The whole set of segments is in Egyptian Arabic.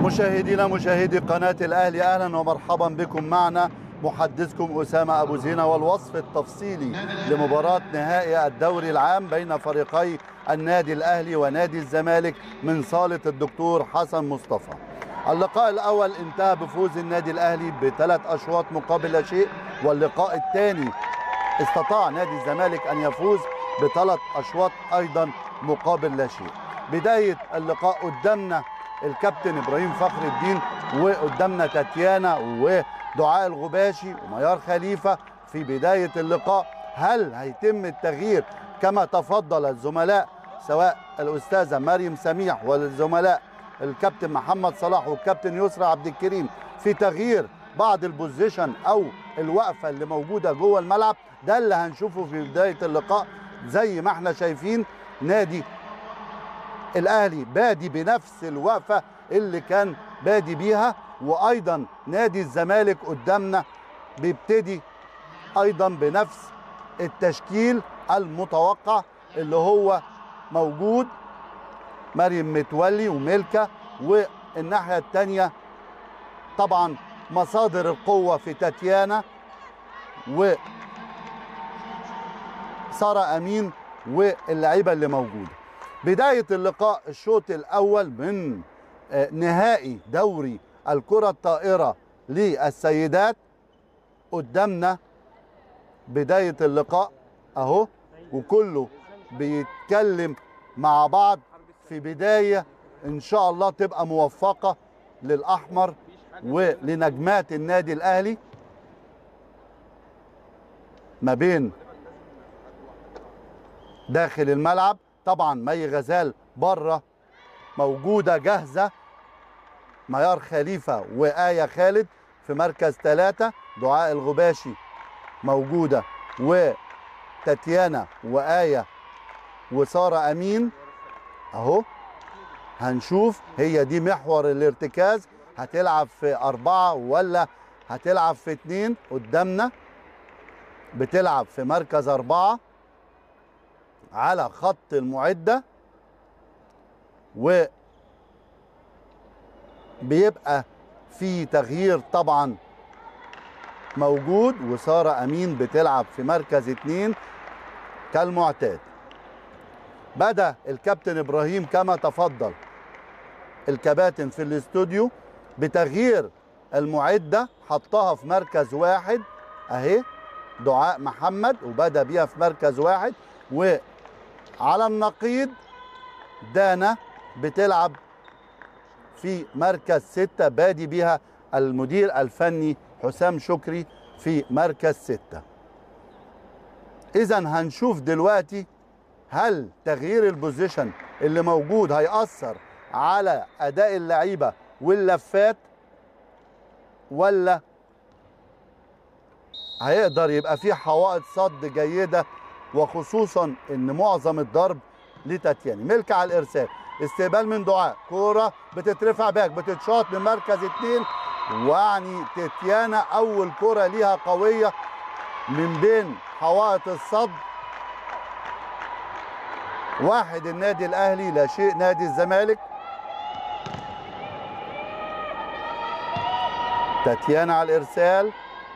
مشاهدينا مشاهدي قناة الأهلي أهلا ومرحبا بكم معنا محدثكم أسامة أبو زينة والوصف التفصيلي لمباراة نهائي الدوري العام بين فريقي النادي الأهلي ونادي الزمالك من صالة الدكتور حسن مصطفى اللقاء الأول انتهى بفوز النادي الأهلي بثلاث أشواط مقابل لا شيء واللقاء الثاني استطاع نادي الزمالك أن يفوز بثلاث أشواط أيضا مقابل لا شيء بداية اللقاء قدامنا الكابتن ابراهيم فخر الدين وقدامنا تاتيانا ودعاء الغباشي وميار خليفه في بدايه اللقاء هل هيتم التغيير كما تفضل الزملاء سواء الاستاذه مريم سميح والزملاء الكابتن محمد صلاح والكابتن يسرى عبد الكريم في تغيير بعض البوزيشن او الوقفه اللي موجوده جوه الملعب ده اللي هنشوفه في بدايه اللقاء زي ما احنا شايفين نادي الاهلي بادي بنفس الوقفه اللي كان بادي بيها وايضا نادي الزمالك قدامنا بيبتدي ايضا بنفس التشكيل المتوقع اللي هو موجود مريم متولي وميلكا والناحيه الثانيه طبعا مصادر القوه في تاتيانا و ساره امين واللعيبه اللي موجوده بداية اللقاء الشوط الأول من نهائي دوري الكرة الطائرة للسيدات قدامنا بداية اللقاء أهو وكله بيتكلم مع بعض في بداية إن شاء الله تبقى موفقة للأحمر ولنجمات النادي الأهلي ما بين داخل الملعب طبعا مي غزال بره موجوده جاهزه ميار خليفه وآية خالد في مركز ثلاثة دعاء الغباشي موجودة وتاتيانا وآية وسارة أمين أهو هنشوف هي دي محور الارتكاز هتلعب في أربعة ولا هتلعب في اتنين قدامنا بتلعب في مركز أربعة على خط المعدة و بيبقى في تغيير طبعا موجود وسارة أمين بتلعب في مركز اتنين كالمعتاد بدأ الكابتن إبراهيم كما تفضل الكباتن في الاستوديو بتغيير المعدة حطها في مركز واحد أهي دعاء محمد وبدأ بيها في مركز واحد وعلى النقيض دانا بتلعب في مركز ستة بادي بيها المدير الفني حسام شكري في مركز ستة إذا هنشوف دلوقتي هل تغيير البوزيشن اللي موجود هيأثر على أداء اللعيبة واللفات ولا هيقدر يبقى في حوائط صد جيدة وخصوصا ان معظم الضرب لتاتياني ملك على الارسال استقبال من دعاء كوره بتترفع باك بتتشاط من مركز اتنين ويعني تاتيانا اول كوره ليها قويه من بين حوائط الصد واحد النادي الاهلي لا شيء نادي الزمالك تاتيانا على الارسال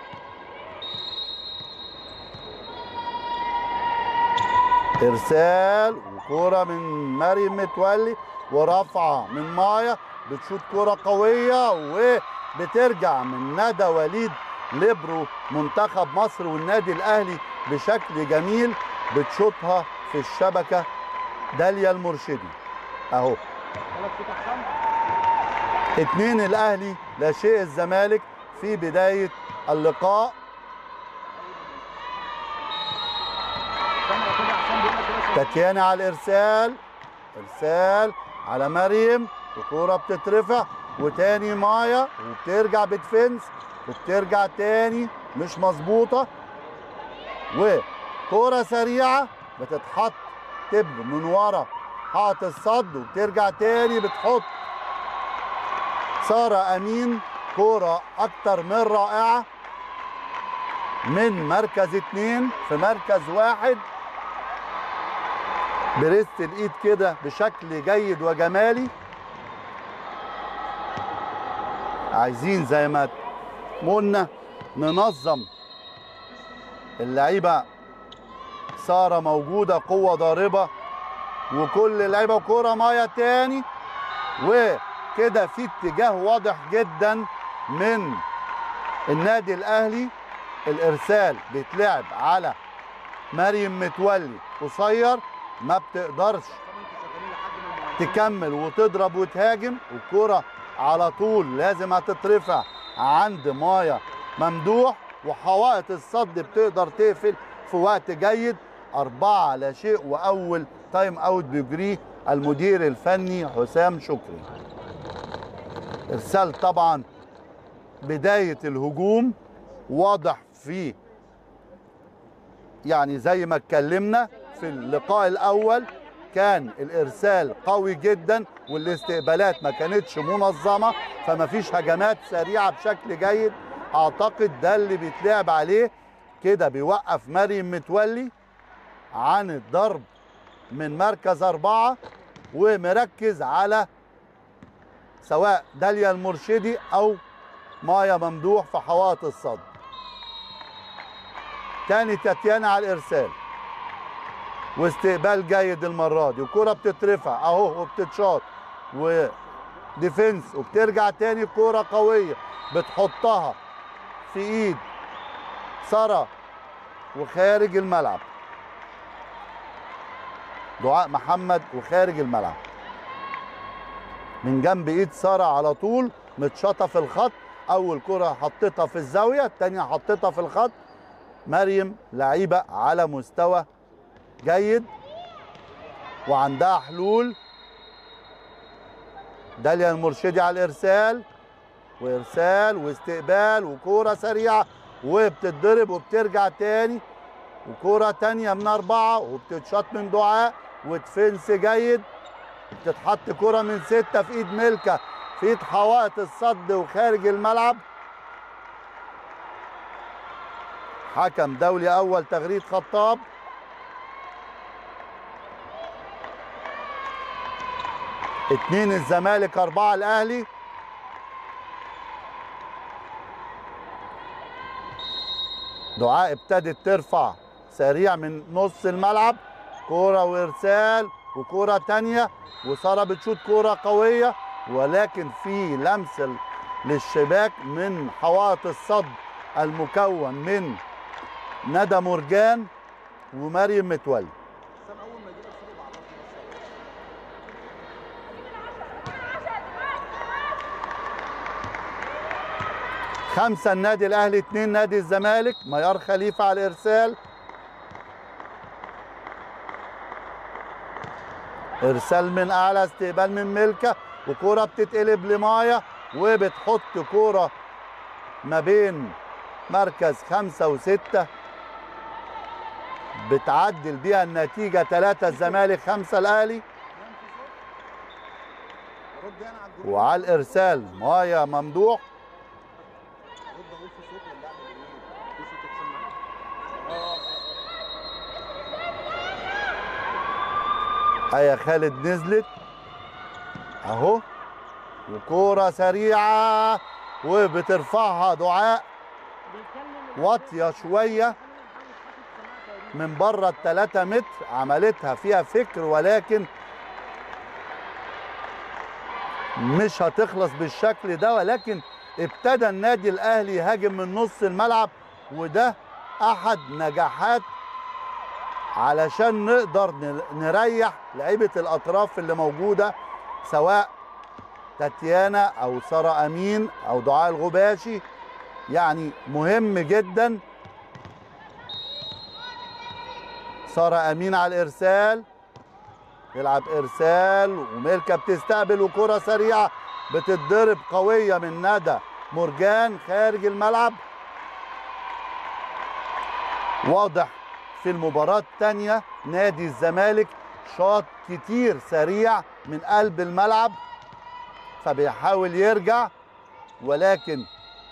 ارسال وكوره من مريم متولي ورفعه من مايا بتشوط كوره قويه وبترجع من ندى وليد ليبرو منتخب مصر والنادي الاهلي بشكل جميل بتشوطها في الشبكه داليا المرشدي اهو اتنين الاهلي لا شيء الزمالك في بدايه اللقاء تاتيانا على الارسال ارسال على مريم وكوره بتترفع وتاني مايا وبترجع بتفنس وبترجع تاني مش مظبوطه وكوره سريعه بتتحط تب من ورا حائط الصد وبترجع تاني بتحط ساره امين كوره اكتر من رائعه من مركز اتنين في مركز واحد بريست الايد كده بشكل جيد وجمالي عايزين زي ما قلنا ننظم اللعيبه ساره موجوده قوه ضاربه وكل اللعيبه وكوره مايه تاني وكده في اتجاه واضح جدا من النادي الاهلي الارسال بيتلعب على مريم متولي قصير ما بتقدرش تكمل وتضرب وتهاجم والكرة على طول لازم هتترفع عند مايا ممدوح وحوائط الصد بتقدر تقفل في وقت جيد أربعة لا شيء وأول تايم أوت بيجريه المدير الفني حسام شكري إرسال طبعا بداية الهجوم واضح في يعني زي ما اتكلمنا في اللقاء الأول كان الارسال قوي جدا والاستقبالات ما كانتش منظمه فما فيش هجمات سريعه بشكل جيد اعتقد ده اللي بيتلعب عليه كده بيوقف مريم متولي عن الضرب من مركز اربعه ومركز على سواء داليا المرشدي او مايا ممدوح في حوائط الصد تاني تاتيانا على الارسال واستقبال جيد المره دي وكرة بتترفع اهو وبتتشاط وديفنس وبترجع تاني كرة قوية بتحطها في ايد سارة وخارج الملعب دعاء محمد وخارج الملعب من جنب ايد سارة على طول متشاطة في الخط اول كرة حطيتها في الزاوية التانية حطيتها في الخط مريم لعيبة على مستوى جيد وعندها حلول داليا المرشدي على الارسال وارسال واستقبال وكوره سريعه وبتتضرب وبترجع تاني وكوره تانية من اربعه وبتتشاط من دعاء ودفنس جيد بتتحط كوره من سته في ايد ملكه في ايد حوائط الصد وخارج الملعب حكم دولي اول تغريد خطاب اتنين الزمالك اربعة الاهلي دعاء ابتدت ترفع سريع من نص الملعب كورة وارسال وكورة تانية وسارة بتشوط كورة قوية ولكن في لمس للشباك من حوائط الصد المكون من ندى مرجان ومريم متولي خمسة النادي الأهلي اتنين نادي الزمالك ميار خليفة على الإرسال إرسال من أعلى استقبال من ملكة وكرة بتتقلب لمايا وبتحط كرة ما بين مركز خمسة وستة بتعدل بيها النتيجة ثلاثة الزمالك خمسة الأهلي وعلى الإرسال مايا ممدوح ايا خالد نزلت اهو وكوره سريعه وبترفعها دعاء واطيه شويه من بره الثلاثة متر عملتها فيها فكر ولكن مش هتخلص بالشكل ده ولكن ابتدى النادي الاهلي يهاجم من نص الملعب وده احد نجاحات علشان نقدر نريح لعيبه الاطراف اللي موجوده سواء تاتيانا او ساره امين او دعاء الغباشي يعني مهم جدا ساره امين على الارسال يلعب ارسال وميلكا بتستقبل وكره سريعه بتتضرب قويه من ندى مرجان خارج الملعب واضح في المباراة الثانية نادي الزمالك شاط كتير سريع من قلب الملعب فبيحاول يرجع ولكن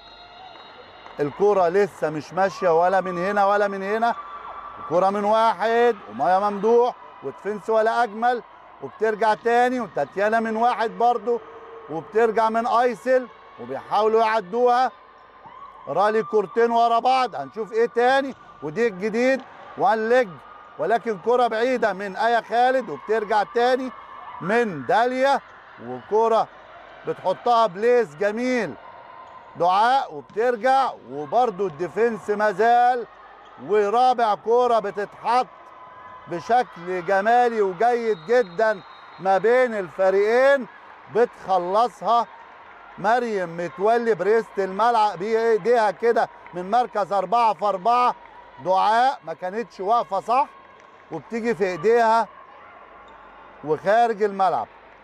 الكرة لسه مش ماشية ولا من هنا ولا من هنا الكرة من واحد ومايا ممدوح وتفنس ولا أجمل وبترجع تاني وتاتيانا من واحد برضو وبترجع من أيسل وبيحاولوا يعدوها رالي كورتين ورا بعض هنشوف ايه تاني ودي الجديد وان ليج ولكن كرة بعيدة من آية خالد وبترجع تاني من داليا وكرة بتحطها بليس جميل دعاء وبترجع وبرده الديفنس مازال ورابع كرة بتتحط بشكل جمالي وجيد جدا ما بين الفريقين بتخلصها مريم متولي بريست الملعب بايديها كده من مركز أربعة في أربعة دعاء ما كانتش واقفة صح وبتيجي في ايديها وخارج الملعب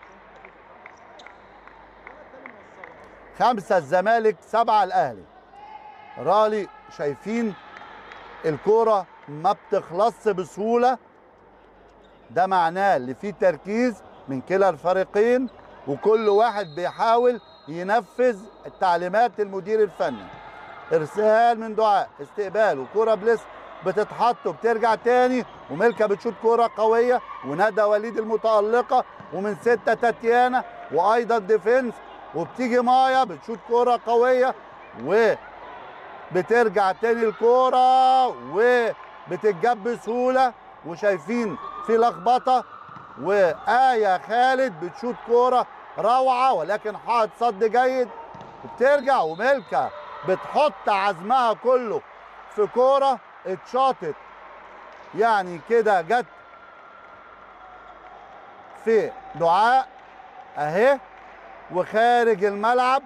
خمسة الزمالك سبعة الأهلي رالي شايفين الكرة ما بتخلصش بسهولة ده معناه اللي فيه تركيز من كلا الفريقين وكل واحد بيحاول ينفذ تعليمات المدير الفني ارسال من دعاء استقبال وكرة بلس بتتحط وبترجع تاني وملكة بتشوط كرة قوية وندى وليد المتألقة ومن ستة تاتيانا وأيضا ديفنس وبتيجي مايا بتشوط كرة قوية وبترجع تاني الكرة وبتتجاب بسهولة وشايفين في لخبطة وآية خالد بتشوط كرة روعة ولكن حائط صد جيد وبترجع وملكة بتحط عزمها كله في كورة اتشاطت يعني كده جت في دعاء اهي وخارج الملعب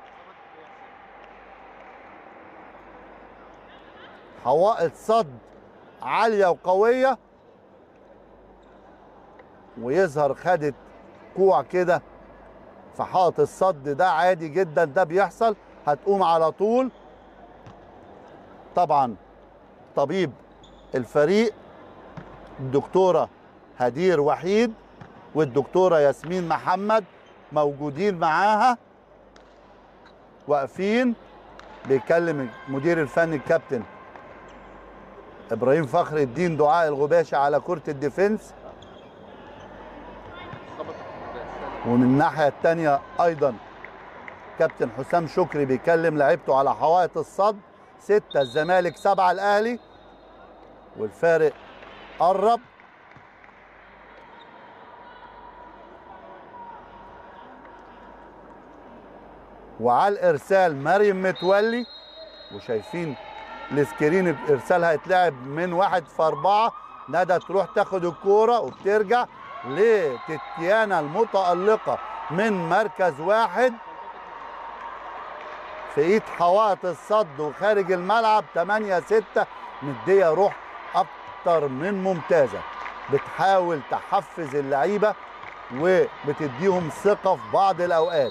حوائط صد عالية وقوية ويظهر خدت كوع كده في حائط الصد ده عادي جدا ده بيحصل هتقوم على طول طبعا طبيب الفريق الدكتورة هدير وحيد والدكتورة ياسمين محمد موجودين معاها واقفين بيكلم المدير الفني الكابتن ابراهيم فخر الدين دعاء الغباشي على كرة الديفنس ومن الناحية التانية أيضا كابتن حسام شكري بيكلم لعيبته على حوائط الصد ستة الزمالك سبعة الأهلي والفارق قرب وعلى الإرسال مريم متولي وشايفين السكرين الإرسال هيتلعب من واحد في أربعة ندى تروح تاخد الكورة وبترجع لتتيانا المتألقة من مركز واحد في ايد حوائط الصد وخارج الملعب 8 6 مديه روح اكتر من ممتازه بتحاول تحفز اللعيبه وبتديهم ثقه في بعض الاوقات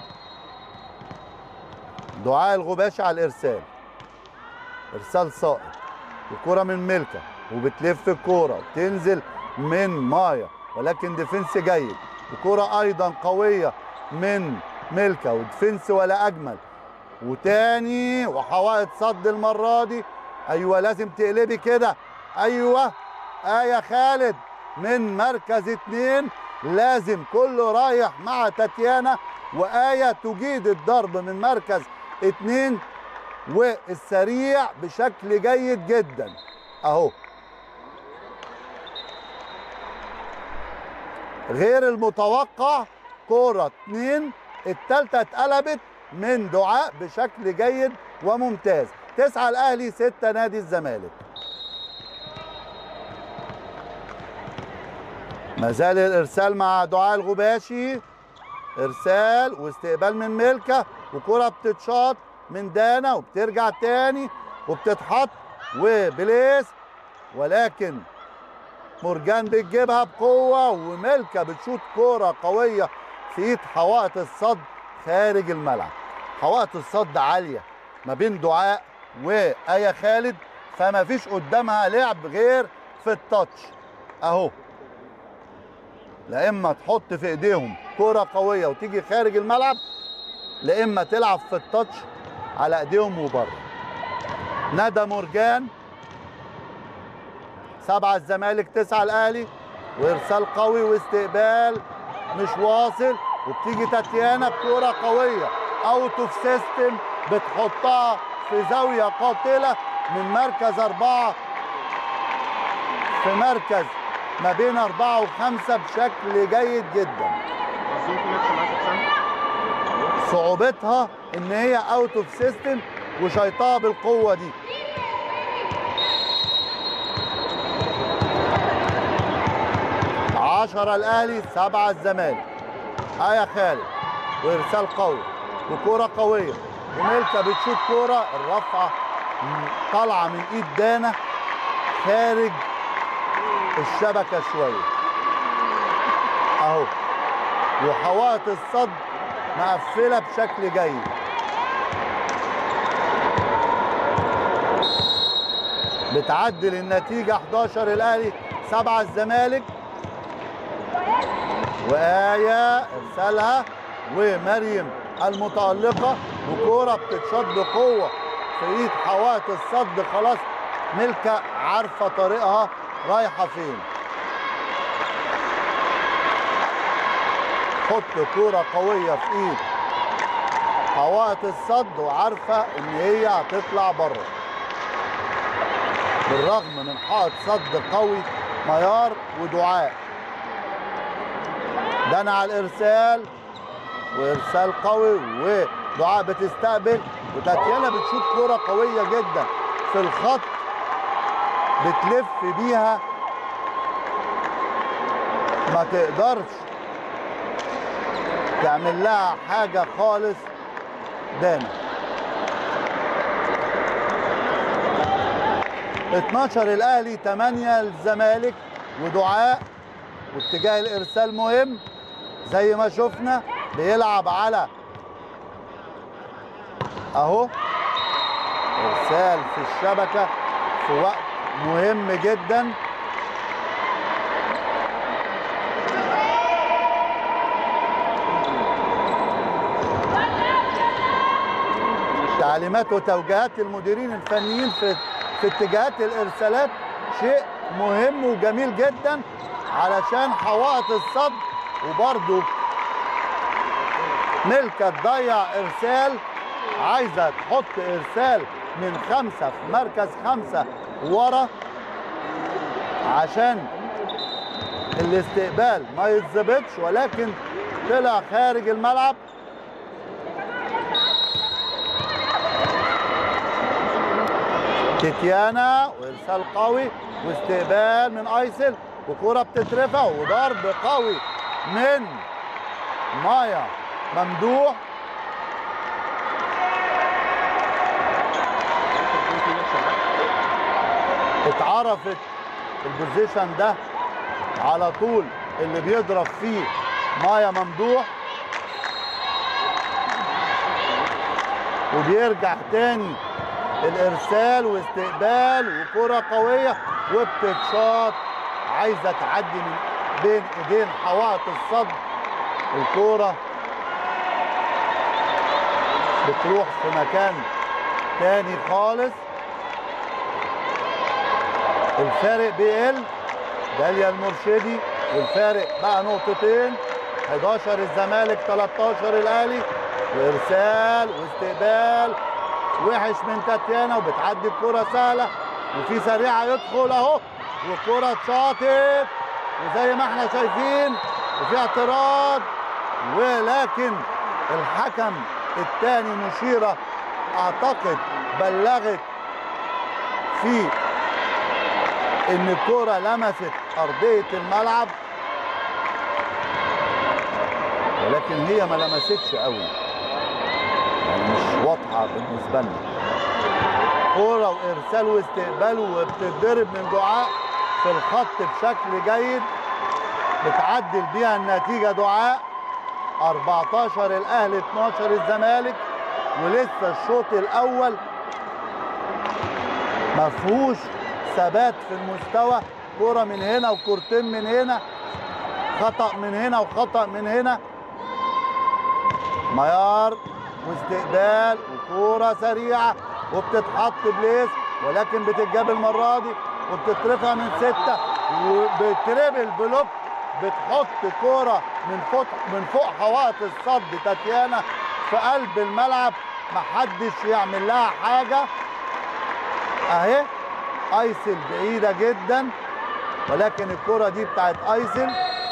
دعاء الغباشي على الارسال ارسال سائط الكره من ملكه وبتلف الكوره بتنزل من مايا ولكن ديفنس جيد الكره ايضا قويه من ملكه وديفنس ولا اجمل وتاني وحوائط صد المره دي ايوه لازم تقلبي كده ايوه ايه خالد من مركز اتنين لازم كله رايح مع تاتيانا وايه تجيد الضرب من مركز اتنين والسريع بشكل جيد جدا اهو غير المتوقع كوره اتنين التالتة اتقلبت من دعاء بشكل جيد وممتاز تسعة الأهلي ستة نادي الزمالك ما زال الإرسال مع دعاء الغباشي إرسال واستقبال من ملكة وكرة بتتشاط من دانا وبترجع تاني وبتتحط وبليس ولكن مرجان بتجيبها بقوة وملكة بتشوط كرة قوية في ايد حوائط الصد خارج الملعب حوائط الصد عالية ما بين دعاء وآية خالد فما فيش قدامها لعب غير في التاتش اهو لا اما تحط في ايديهم كرة قوية وتيجي خارج الملعب لا اما تلعب في التاتش على ايديهم وبره ندى مرجان سبعة الزمالك تسعة الاهلي وارسال قوي واستقبال مش واصل وبتيجي تاتيانا بكرة قوية اوت اوف سيستم بتحطها في زاويه قاتله من مركز اربعه في مركز ما بين اربعه وخمسه بشكل جيد جدا صعوبتها ان هي اوت اوف سيستم وشيطها بالقوه دي عشرة الأهلي سبعة الزمالك آية خالد وإرسال قوي وكرة قوية وميلكا بتشوط كرة الرفعة طالعة من إيد دانا خارج الشبكة شوية أهو وحوائط الصد مقفلة بشكل جيد بتعدل النتيجة 11 الأهلي 7 الزمالك وآية إرسالها ومريم المتألقة وكورة بتتشط بقوة في إيد حوائط الصد خلاص ملكة عارفة طريقها رايحة فين حط كورة قوية في إيد حوائط الصد وعارفة إن هي هتطلع بره بالرغم من حائط صد قوي ميار ودعاء دنا على الارسال وارسال قوي ودعاء بتستقبل وتاتيانا بتشوط كوره قويه جدا في الخط بتلف بيها ما تقدرش تعمل لها حاجه خالص دانا 12 الاهلي 8 الزمالك ودعاء واتجاه الارسال مهم زي ما شفنا بيلعب على اهو ارسال في الشبكه في وقت مهم جدا تعليمات وتوجيهات المديرين الفنيين في في اتجاهات الارسالات شيء مهم وجميل جدا علشان حوائط الصد وبرده ملكة تضيع ارسال عايزه تحط ارسال من خمسه في مركز خمسه ورا عشان الاستقبال ما يتظبطش ولكن طلع خارج الملعب تيتيانا وارسال قوي واستقبال من ايسل وكرة بتترفع وضرب قوي من مايا ممدوح اتعرفت البوزيشن ده على طول اللي بيضرب فيه مايا ممدوح وبيرجع تاني الارسال واستقبال وكرة قوية وبتتشاط عايزة تعدي من بين ايدين حوائط الصد الكورة بتروح في مكان تاني خالص الفارق بيقل داليا المرشدي والفارق بقى نقطتين 11 الزمالك 13 الاهلي وارسال واستقبال وحش من تاتيانا وبتعدي الكرة سهلة وفي سريعة يدخل اهو والكرة اتشاطت وزي ما احنا شايفين وفي اعتراض ولكن الحكم الثاني مشيرة اعتقد بلغت في ان الكرة لمست ارضية الملعب ولكن هي ما لمستش قوي يعني مش واضحة بالنسبة لنا كرة وارسال واستقبال وبتتضرب من دعاء في الخط بشكل جيد بتعدل بيها النتيجة دعاء 14 الاهلي 12 الزمالك ولسه الشوط الاول ما فيهوش ثبات في المستوى كرة من هنا وكورتين من هنا خطأ من هنا وخطأ من هنا ميار واستقبال وكورة سريعة وبتتحط بليس ولكن بتتجاب المرة دي وبتترفع من ستة وبتريبل بلوك بتحط كورة من فوق من فوق حوائط الصد تاتيانا في قلب الملعب محدش يعمل لها حاجه اهي ايسل بعيده جدا ولكن الكره دي بتاعت ايسل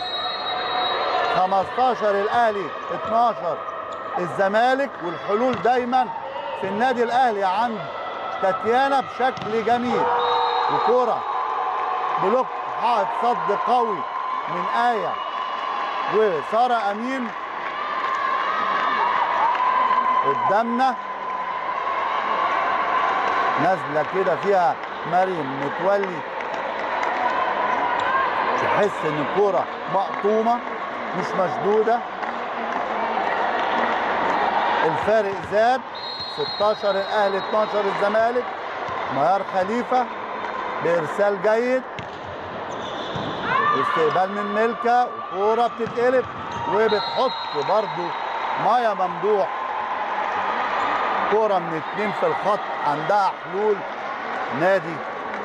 15 الاهلي 12 الزمالك والحلول دايما في النادي الاهلي عند تاتيانا بشكل جميل وكره بلوك حائط صد قوي من آية وسارة أمين قدامنا نازلة كده فيها مريم متولي تحس ان الكوره مقطومه مش مشدوده الفارق زاد 16 الاهلي 12 الزمالك ميار خليفه بارسال جيد استقبال من ملكه وكوره بتتقلب وبتحط برضو مايا ممدوح كوره من اتنين في الخط عندها حلول نادي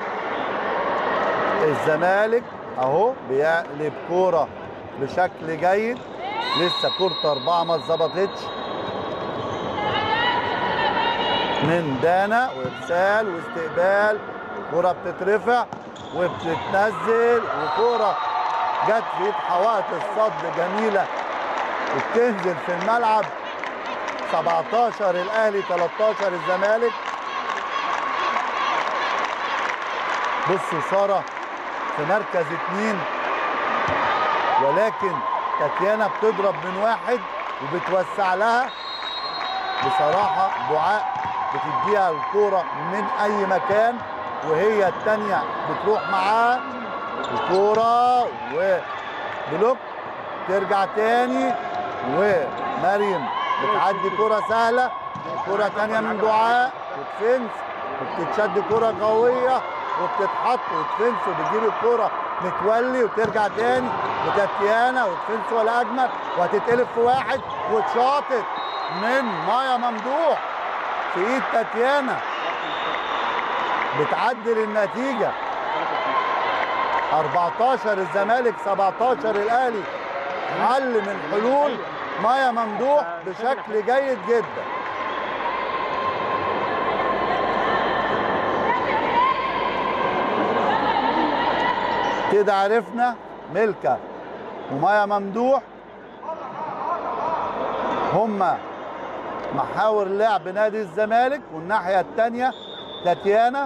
الزمالك اهو بيقلب كوره بشكل جيد لسه كورة أربعة ما اتظبطتش من دانا وإرسال واستقبال كرة بتترفع وبتتنزل وكرة جت في ايد حوائط الصد جميلة وبتنزل في الملعب 17 الأهلي 13 الزمالك بصوا سارة في مركز اتنين ولكن تاتيانا بتضرب من واحد وبتوسع لها بصراحة دعاء بتديها الكورة من أي مكان وهي التانية بتروح معاها الكورة وبلوك ترجع تاني ومريم بتعدي كرة سهلة كرة تانية من دعاء وتفنس وبتتشد كرة قوية وبتتحط وتفنس وبتجيب الكرة متولي وترجع تاني وتاتيانا وتفنس ولا اجمل وهتتقلب في واحد واتشاطت من مايا ممدوح في ايد تاتيانا بتعدل النتيجه 14 الزمالك 17 الاهلي حل من حلول مايا ممدوح بشكل جيد جدا كده عرفنا ملكة ومايا ممدوح هما محاور لعب نادي الزمالك والناحية التانية تاتيانا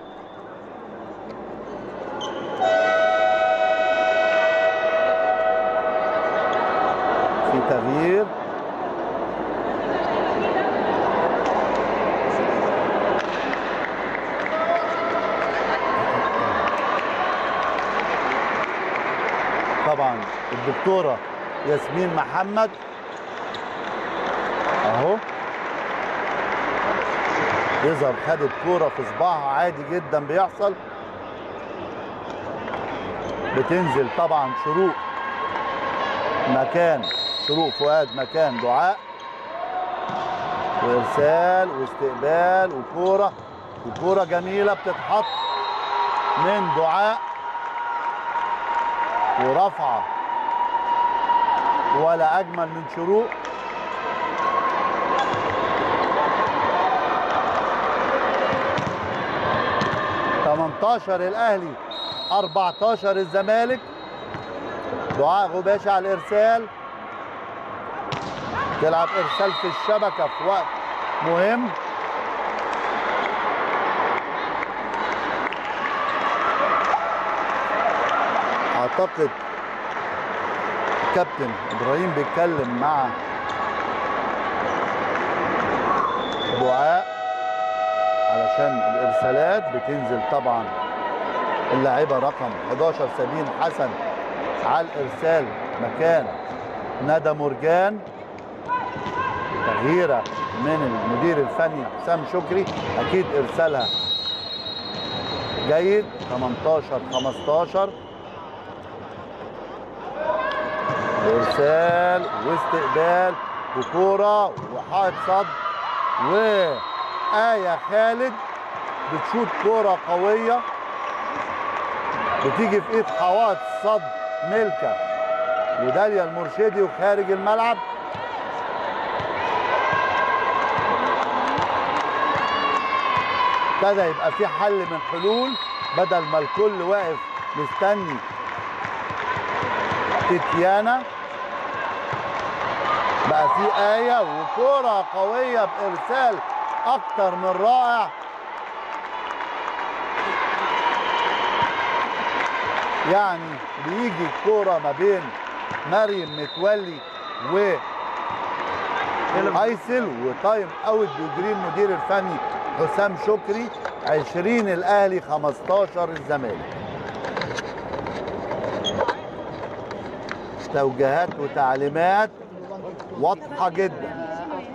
في تغيير طبعا الدكتورة ياسمين محمد اهو يظهر خدت كورة في صباعها عادي جدا بيحصل بتنزل طبعا شروق مكان شروق فؤاد مكان دعاء وارسال واستقبال وكوره وكوره جميله بتتحط من دعاء ورفعه ولا اجمل من شروق تمنتاشر الاهلي 14 الزمالك دعاء غباشي على الارسال تلعب ارسال في الشبكه في وقت مهم اعتقد كابتن ابراهيم بيتكلم مع دعاء علشان الارسالات بتنزل طبعا اللاعبه رقم 11 سابين حسن على الارسال مكان ندى مرجان تغييره من المدير الفني حسام شكري اكيد ارسالها جيد 18 15 ارسال واستقبال وكوره وحائط صد وآية خالد بتشوط كوره قويه بتيجي في ايد حوائط صد ملكه وداليا المرشدي وخارج الملعب ابتدى يبقى في حل من حلول بدل ما الكل واقف مستني تيتيانا بقى في آية وكرة قوية بإرسال أكتر من رائع يعني بيجي الكرة ما بين مريم متولي و ايسل وتايم اوت بيجري المدير الفني حسام شكري 20 الاهلي 15 الزمالك توجيهات وتعليمات واضحه جدا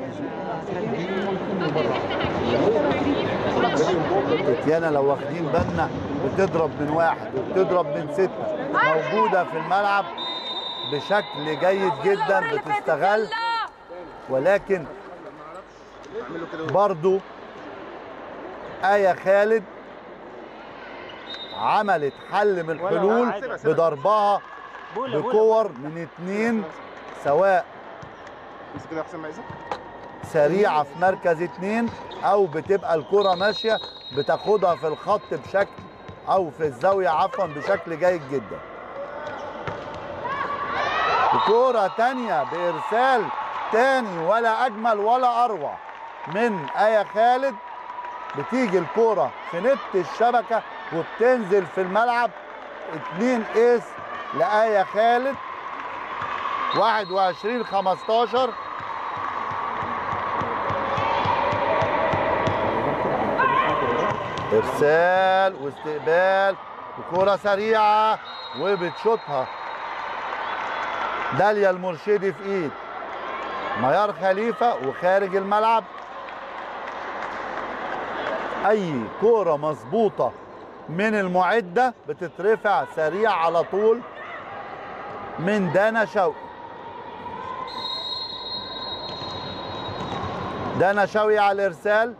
تتيانا لو واخدين بالنا بتضرب من واحد وبتضرب من ستة موجودة في الملعب بشكل جيد جدا بتستغل ولكن برضو آية خالد عملت حل من الحلول بضربها بكور من اتنين سواء بس كده يا حسام عايزك سريعه في مركز اتنين او بتبقى الكره ماشيه بتاخدها في الخط بشكل او في الزاويه عفوا بشكل جيد جدا كرة تانية بإرسال تاني ولا أجمل ولا أروع من آية خالد بتيجي الكرة في نت الشبكة وبتنزل في الملعب اتنين ايس لآية خالد 21 15 ارسال واستقبال وكرة سريعة وبتشوطها داليا المرشدي في ايد ميار خليفة وخارج الملعب اي كرة مظبوطة من المعدة بتترفع سريع على طول من دانا شوقي دانا شوقي على الارسال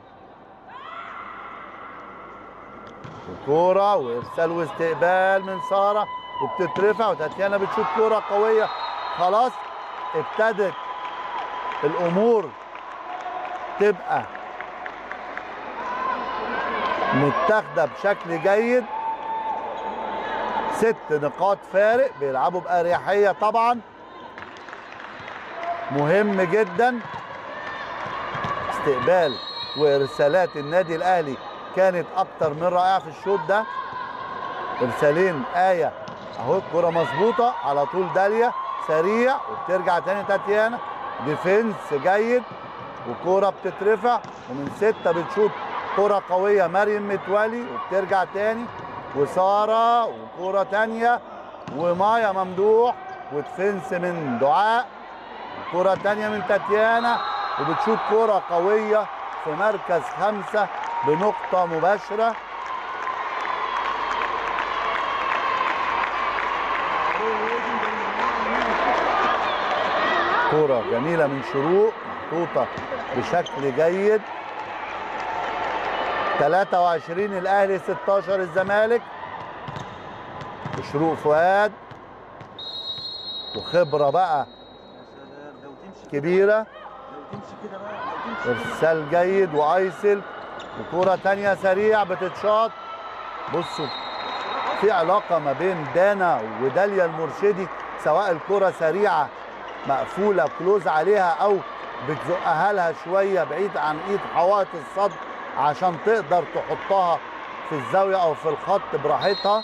كورة وارسال واستقبال من سارة وبتترفع وتاتيانا بتشوط كورة قوية خلاص ابتدت الامور تبقى متاخده بشكل جيد ست نقاط فارق بيلعبوا بأريحية طبعا مهم جدا استقبال وارسالات النادي الاهلي كانت اكتر من رائعه في الشوط ده ارسالين ايه اهو الكره مظبوطه على طول داليا سريع وبترجع تاني تاتيانا ديفنس جيد وكوره بتترفع ومن سته بتشوط كرة قوية مريم متولي وبترجع تاني وسارة وكرة تانية ومايا ممدوح ودفنس من دعاء كرة تانية من تاتيانا وبتشوط كرة قوية في مركز خمسة بنقطة مباشرة كرة جميلة من شروق محطوطة بشكل جيد 23 الاهلي 16 الزمالك شروق فؤاد وخبره بقى كبيره ارسال جيد وايسل وكره تانية سريع بتتشاط بصوا في علاقه ما بين دانا وداليا المرشدي سواء الكره سريعه مقفوله كلوز عليها او بتزقها لها شويه بعيد عن ايد حوائط الصد عشان تقدر تحطها في الزاويه او في الخط براحتها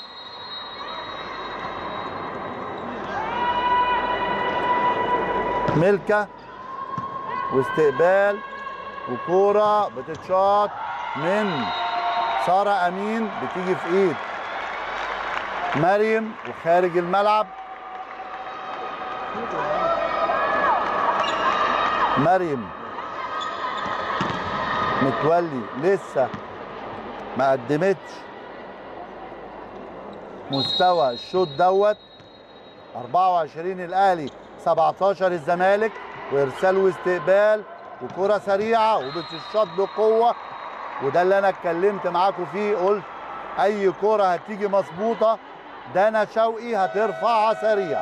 ملكه واستقبال وكوره بتتشاط من ساره امين بتيجي في ايد مريم وخارج الملعب مريم متولي لسه ما قدمتش مستوى الشوط دوت 24 الاهلي 17 الزمالك وارسال واستقبال وكره سريعه وبتشاط بقوه وده اللي انا اتكلمت معاكم فيه قلت اي كره هتيجي مظبوطه دانا شوقي هترفعها سريع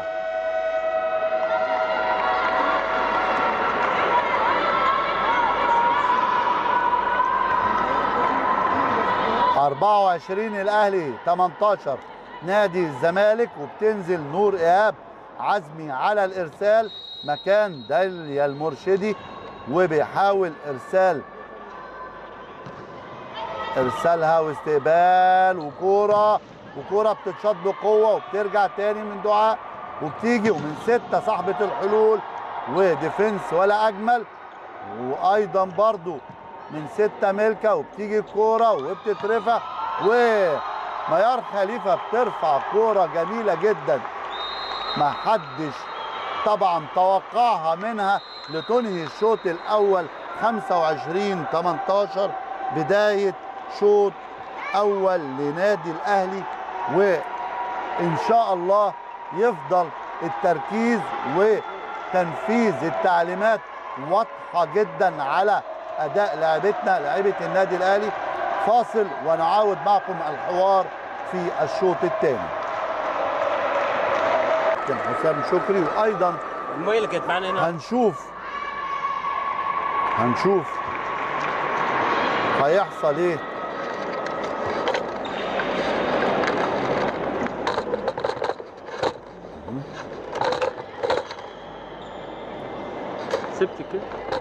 24 الاهلي 18 نادي الزمالك وبتنزل نور ايهاب عزمي على الارسال مكان داليا المرشدي وبيحاول ارسال ارسالها واستقبال وكوره وكوره بتتشاط بقوه وبترجع تاني من دعاء وبتيجي ومن سته صاحبه الحلول وديفنس ولا اجمل وايضا برضو من ستة ملكة وبتيجي الكورة وبتترفع وميار خليفة بترفع كورة جميلة جدا ما حدش طبعا توقعها منها لتنهي الشوط الأول 25 18 بداية شوط أول لنادي الأهلي وإن شاء الله يفضل التركيز وتنفيذ التعليمات واضحة جدا على اداء لاعبتنا لاعيبه النادي الاهلي فاصل ونعاود معكم الحوار في الشوط الثاني كان حسام شكري وايضا المية اللي كانت معانا هنا هنشوف هنشوف هيحصل ايه سبت كده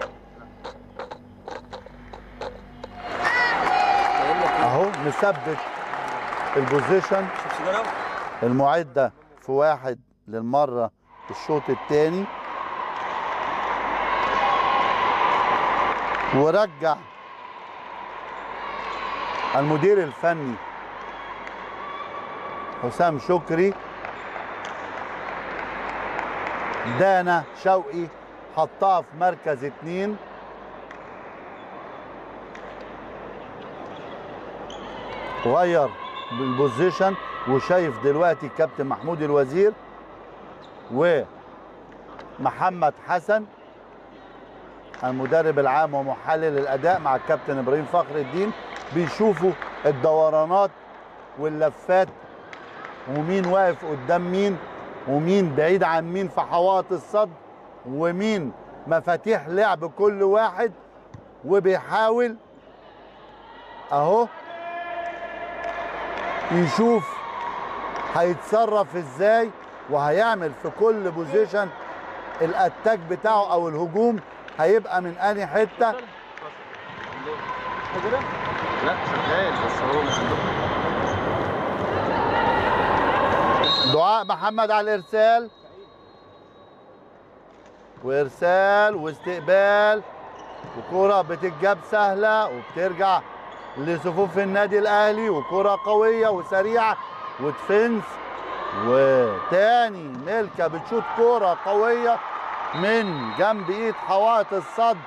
اهو مثبت البوزيشن شوف سيجاره المعدة في واحد للمرة الشوط الثاني ورجع المدير الفني حسام شكري دانا شوقي حطها في مركز اتنين غير بالبوزيشن وشايف دلوقتي الكابتن محمود الوزير ومحمد حسن المدرب العام ومحلل الاداء مع الكابتن ابراهيم فخر الدين بيشوفوا الدورانات واللفات ومين واقف قدام مين ومين بعيد عن مين في حوائط الصد ومين مفاتيح لعب كل واحد وبيحاول اهو يشوف هيتصرف ازاي وهيعمل في كل بوزيشن الاتاك بتاعه او الهجوم هيبقى من انهي حته لا شغال بس هو مش عندكم دعاء محمد على الارسال وارسال واستقبال وكرة بتتجاب سهلة وبترجع لصفوف النادي الاهلي وكرة قوية وسريعة ودفنس وتاني ملكة بتشوط كرة قوية من جنب ايد حوائط الصد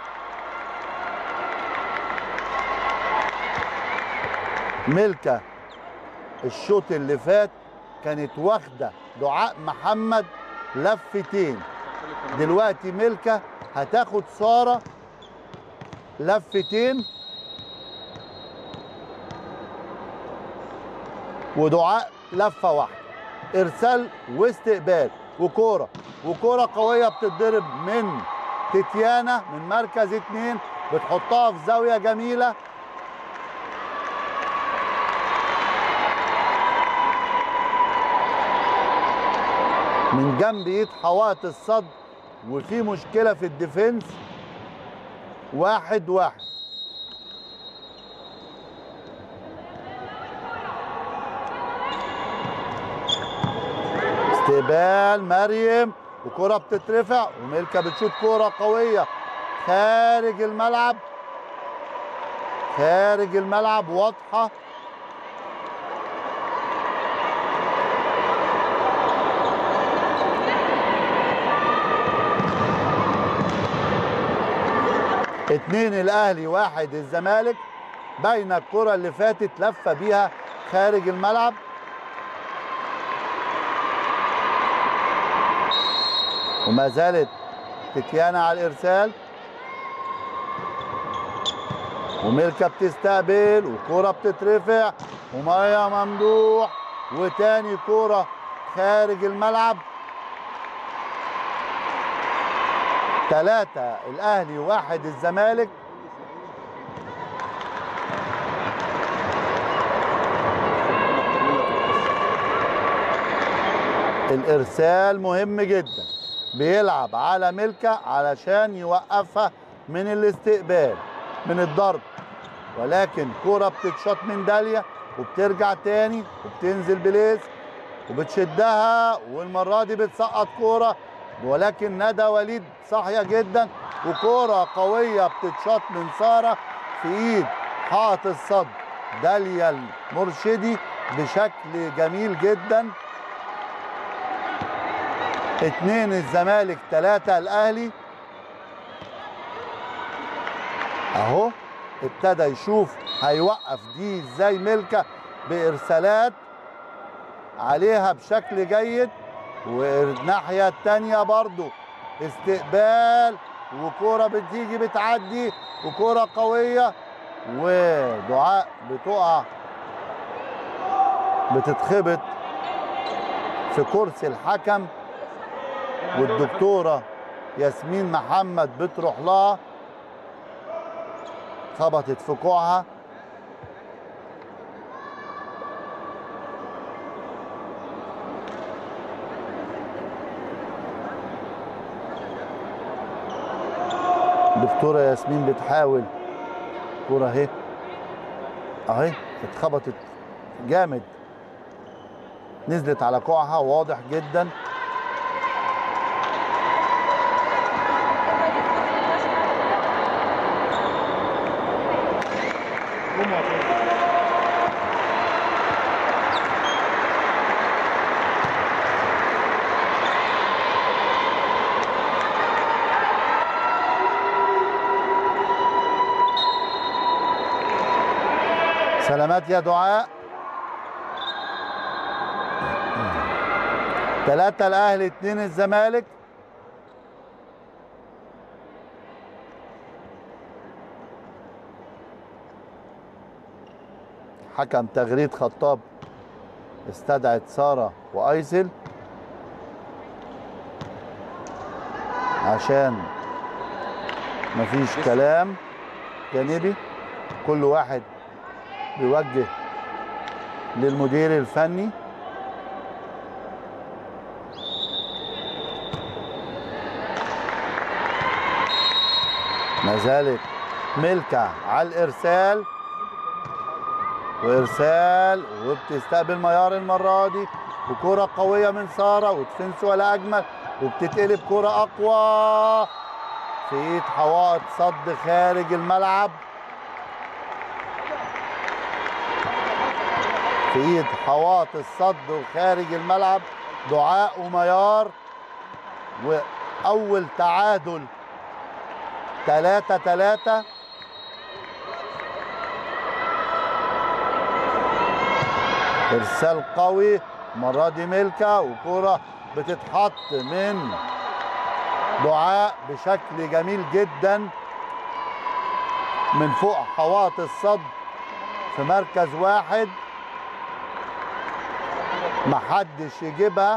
ملكة الشوط اللي فات كانت واخدة دعاء محمد لفتين دلوقتي ملكة هتاخد سارة لفتين ودعاء لفة واحدة ارسال واستقبال وكورة وكورة قوية بتتضرب من تتيانا من مركز اتنين بتحطها في زاوية جميلة من جنب ايد حوائط الصد وفي مشكلة في الديفنس واحد واحد استقبال مريم وكرة بتترفع وميلكا بتشوط كرة قوية خارج الملعب خارج الملعب واضحة اتنين الاهلي واحد الزمالك بين الكرة اللي فاتت لفة بيها خارج الملعب وما زالت تتيانا على الارسال وميلكا بتستقبل وكرة بتترفع ومية ممدوح وتاني كرة خارج الملعب ثلاثة الأهلي واحد الزمالك الارسال مهم جدا بيلعب على ملكة علشان يوقفها من الاستقبال من الضرب ولكن كرة بتتشاط من داليا وبترجع تاني وبتنزل بليس وبتشدها والمرة دي بتسقط كورة ولكن ندى وليد صاحية جدا وكورة قوية بتتشاط من سارة في ايد حائط الصد داليا المرشدي بشكل جميل جدا اتنين الزمالك تلاتة الاهلي اهو ابتدى يشوف هيوقف دي ازاي ملكة بارسالات عليها بشكل جيد والناحية التانية برضو استقبال وكرة بتيجي بتعدي وكرة قوية ودعاء بتقع بتتخبط في كرسي الحكم والدكتورة ياسمين محمد بتروح لها خبطت في كوعها دكتورة ياسمين بتحاول كرة اهي اهي اتخبطت جامد نزلت على كوعها واضح جدا سلامات يا دعاء ثلاثة الأهلي اتنين الزمالك حكم تغريد خطاب استدعت سارة وأيسل عشان مفيش كلام جانبي كل واحد بيوجه للمدير الفني ما زالت ملكة على الإرسال وإرسال وبتستقبل ميار المرة دي وكرة قوية من سارة ودفنس ولا أجمل وبتتقلب كرة أقوى في إيد حوائط صد خارج الملعب في ايد حواط الصد وخارج الملعب دعاء وميار واول تعادل 3 3 ارسال قوي المره دي ملكه وكره بتتحط من دعاء بشكل جميل جدا من فوق حواط الصد في مركز واحد محدش يجيبها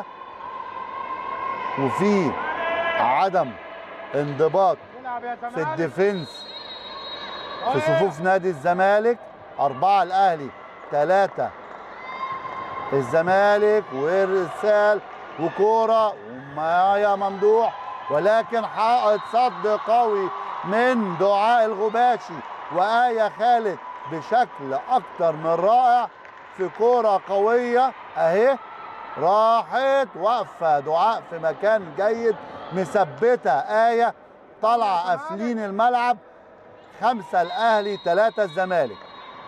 وفي عدم انضباط في الديفنس في صفوف نادي الزمالك أربعة الأهلي ثلاثة الزمالك وإرسال وكورة ومايا ممدوح ولكن حائط صد قوي من دعاء الغباشي وآية خالد بشكل أكتر من رائع في كورة قوية أهي راحت واقفة دعاء في مكان جيد مثبتة آية طالعة قافلين الملعب خمسة الأهلي ثلاثة الزمالك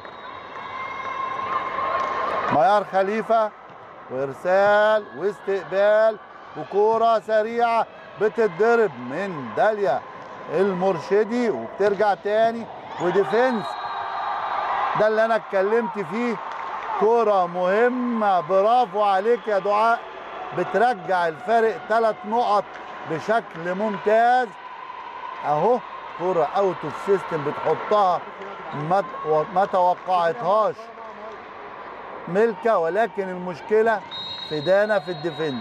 ميار خليفة وإرسال واستقبال وكورة سريعة بتتضرب من داليا المرشدي وبترجع تاني وديفنس ده اللي انا اتكلمت فيه كرة مهمة برافو عليك يا دعاء بترجع الفارق ثلاث نقط بشكل ممتاز اهو كرة اوت اوف سيستم بتحطها ما ما توقعتهاش ملكة ولكن المشكلة في دانا في الديفنس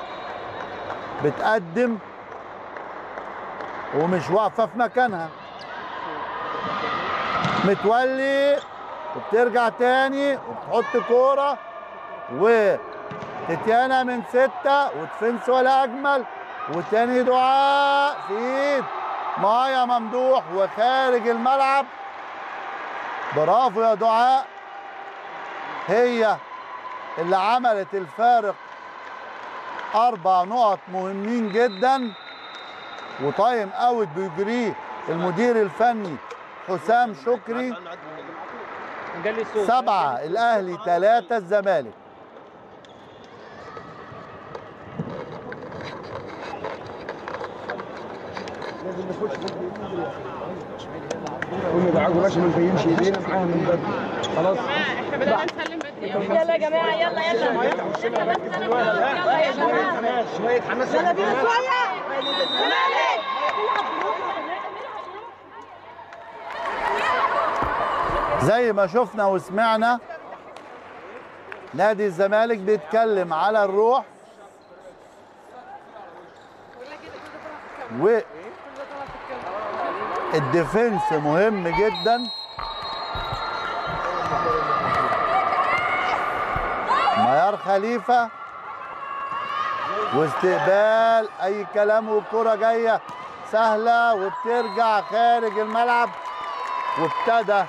بتقدم ومش واقفة في مكانها متولي وبترجع تاني وبتحط كورة تتيانا من ستة ودفنس ولا أجمل وتاني دعاء في إيد مايا ممدوح وخارج الملعب برافو يا دعاء هي اللي عملت الفارق أربع نقط مهمين جدا وتايم اوت بيجريه المدير الفني حسام شكري نجلي الصوت سبعة الأهلي ثلاثة الزمالك كل معاكم ماشي ما نبينش ايدينا معاها من بدري خلاص احنا بدأنا نسلم بدري يلا يا جماعه يلا يلا يلا يا جماعه شويه حماس يلا بينا شويه زمالك زي ما شفنا وسمعنا نادي الزمالك بيتكلم على الروح و الديفنس مهم جدا ميار خليفة واستقبال اي كلام والكرة جاية سهلة وبترجع خارج الملعب وابتدى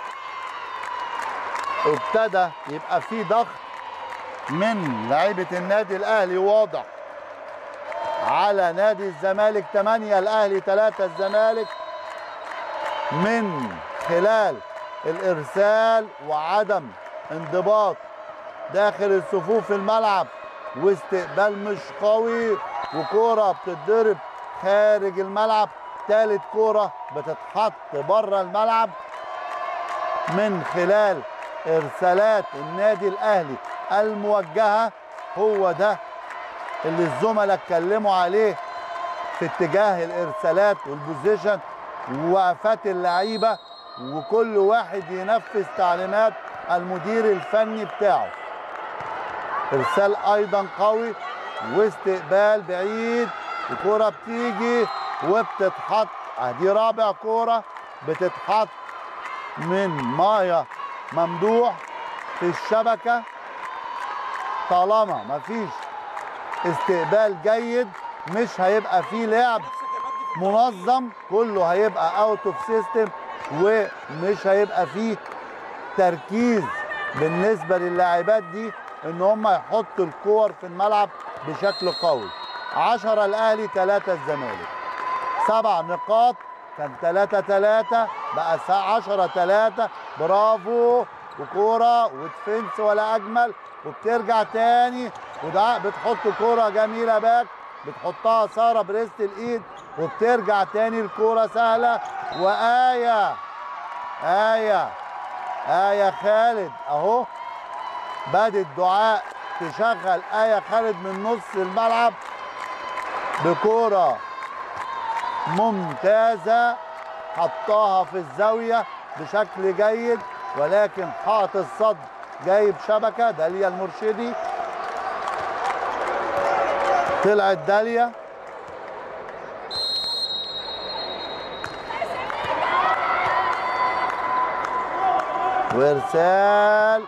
ابتدى يبقى في ضغط من لعيبه النادي الاهلي واضح على نادي الزمالك 8 الاهلي 3 الزمالك من خلال الارسال وعدم انضباط داخل الصفوف الملعب واستقبال مش قوي وكوره بتتضرب خارج الملعب ثالث كوره بتتحط بره الملعب من خلال ارسالات النادي الاهلي الموجهه هو ده اللي الزملاء اتكلموا عليه في اتجاه الارسالات والبوزيشن ووقفات اللعيبه وكل واحد ينفذ تعليمات المدير الفني بتاعه ارسال ايضا قوي واستقبال بعيد الكوره بتيجي وبتتحط ادي رابع كوره بتتحط من مايا ممدوح في الشبكه طالما مفيش استقبال جيد مش هيبقى فيه لعب منظم كله هيبقى اوت اوف سيستم ومش هيبقى فيه تركيز بالنسبه للاعبات دي ان هم يحطوا الكور في الملعب بشكل قوي 10 الاهلي 3 الزمالك سبع نقاط كان 3 3 بقى 10 3 برافو وكوره ودفنس ولا اجمل وبترجع تاني وده بتحط كوره جميله باك بتحطها ساره بريست الايد وبترجع تاني الكوره سهله وايه ايه ايه خالد اهو بدت دعاء تشغل ايه خالد من نص الملعب بكوره ممتازه حطاها في الزاويه بشكل جيد ولكن حاط الصد جايب شبكه داليا المرشدي طلعت داليا وارسال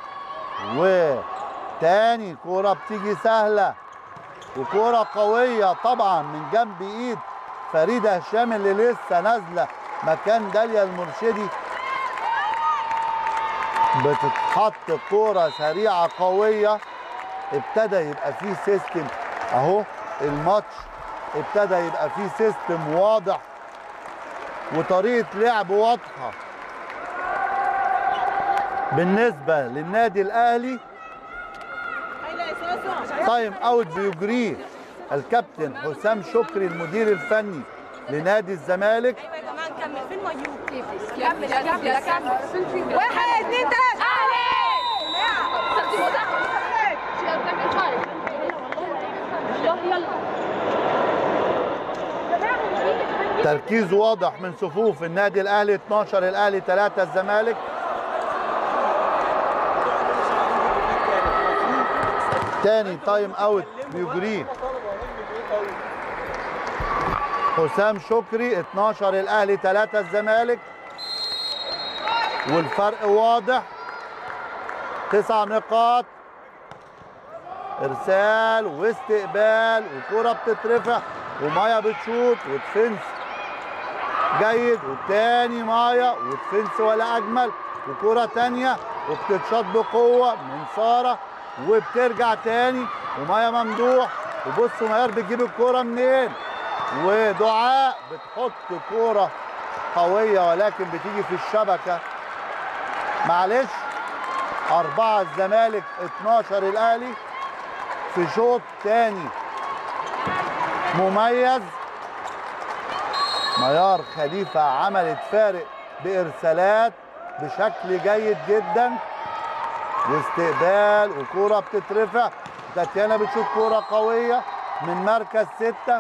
وتاني كوره بتيجي سهله وكوره قويه طبعا من جنب ايد فريده هشام اللي لسه نازله مكان داليا المرشدي بتتحط كوره سريعه قويه ابتدى يبقى فيه سيستم اهو الماتش ابتدى يبقى فيه سيستم واضح وطريقه لعب واضحه بالنسبه للنادي الاهلي تايم اوت بيجريه الكابتن حسام شكري المدير الفني لنادي الزمالك ايوه يا جماعه نكمل فين ميوب كمل كمل كمل واحد اثنين ثلاثه تركيز واضح من صفوف النادي الاهلي 12 الاهلي 3 الزمالك تاني تايم اوت بيجريه حسام شكري 12 الاهلي 3 الزمالك والفرق واضح تسع نقاط ارسال واستقبال وكرة بتترفع ومايا بتشوط ودفنس جيد والتاني مايا ودفنس ولا اجمل وكرة تانية وبتتشاط بقوة من سارة وبترجع تاني ومايا ممدوح وبصوا ميار بتجيب الكرة منين ودعاء بتحط كرة قوية ولكن بتيجي في الشبكة معلش أربعة الزمالك 12 الأهلي في شوط تاني مميز ميار خليفة عملت فارق بإرسالات بشكل جيد جدا واستقبال وكرة بتترفع تاتيانا بتشوف كرة قوية من مركز ستة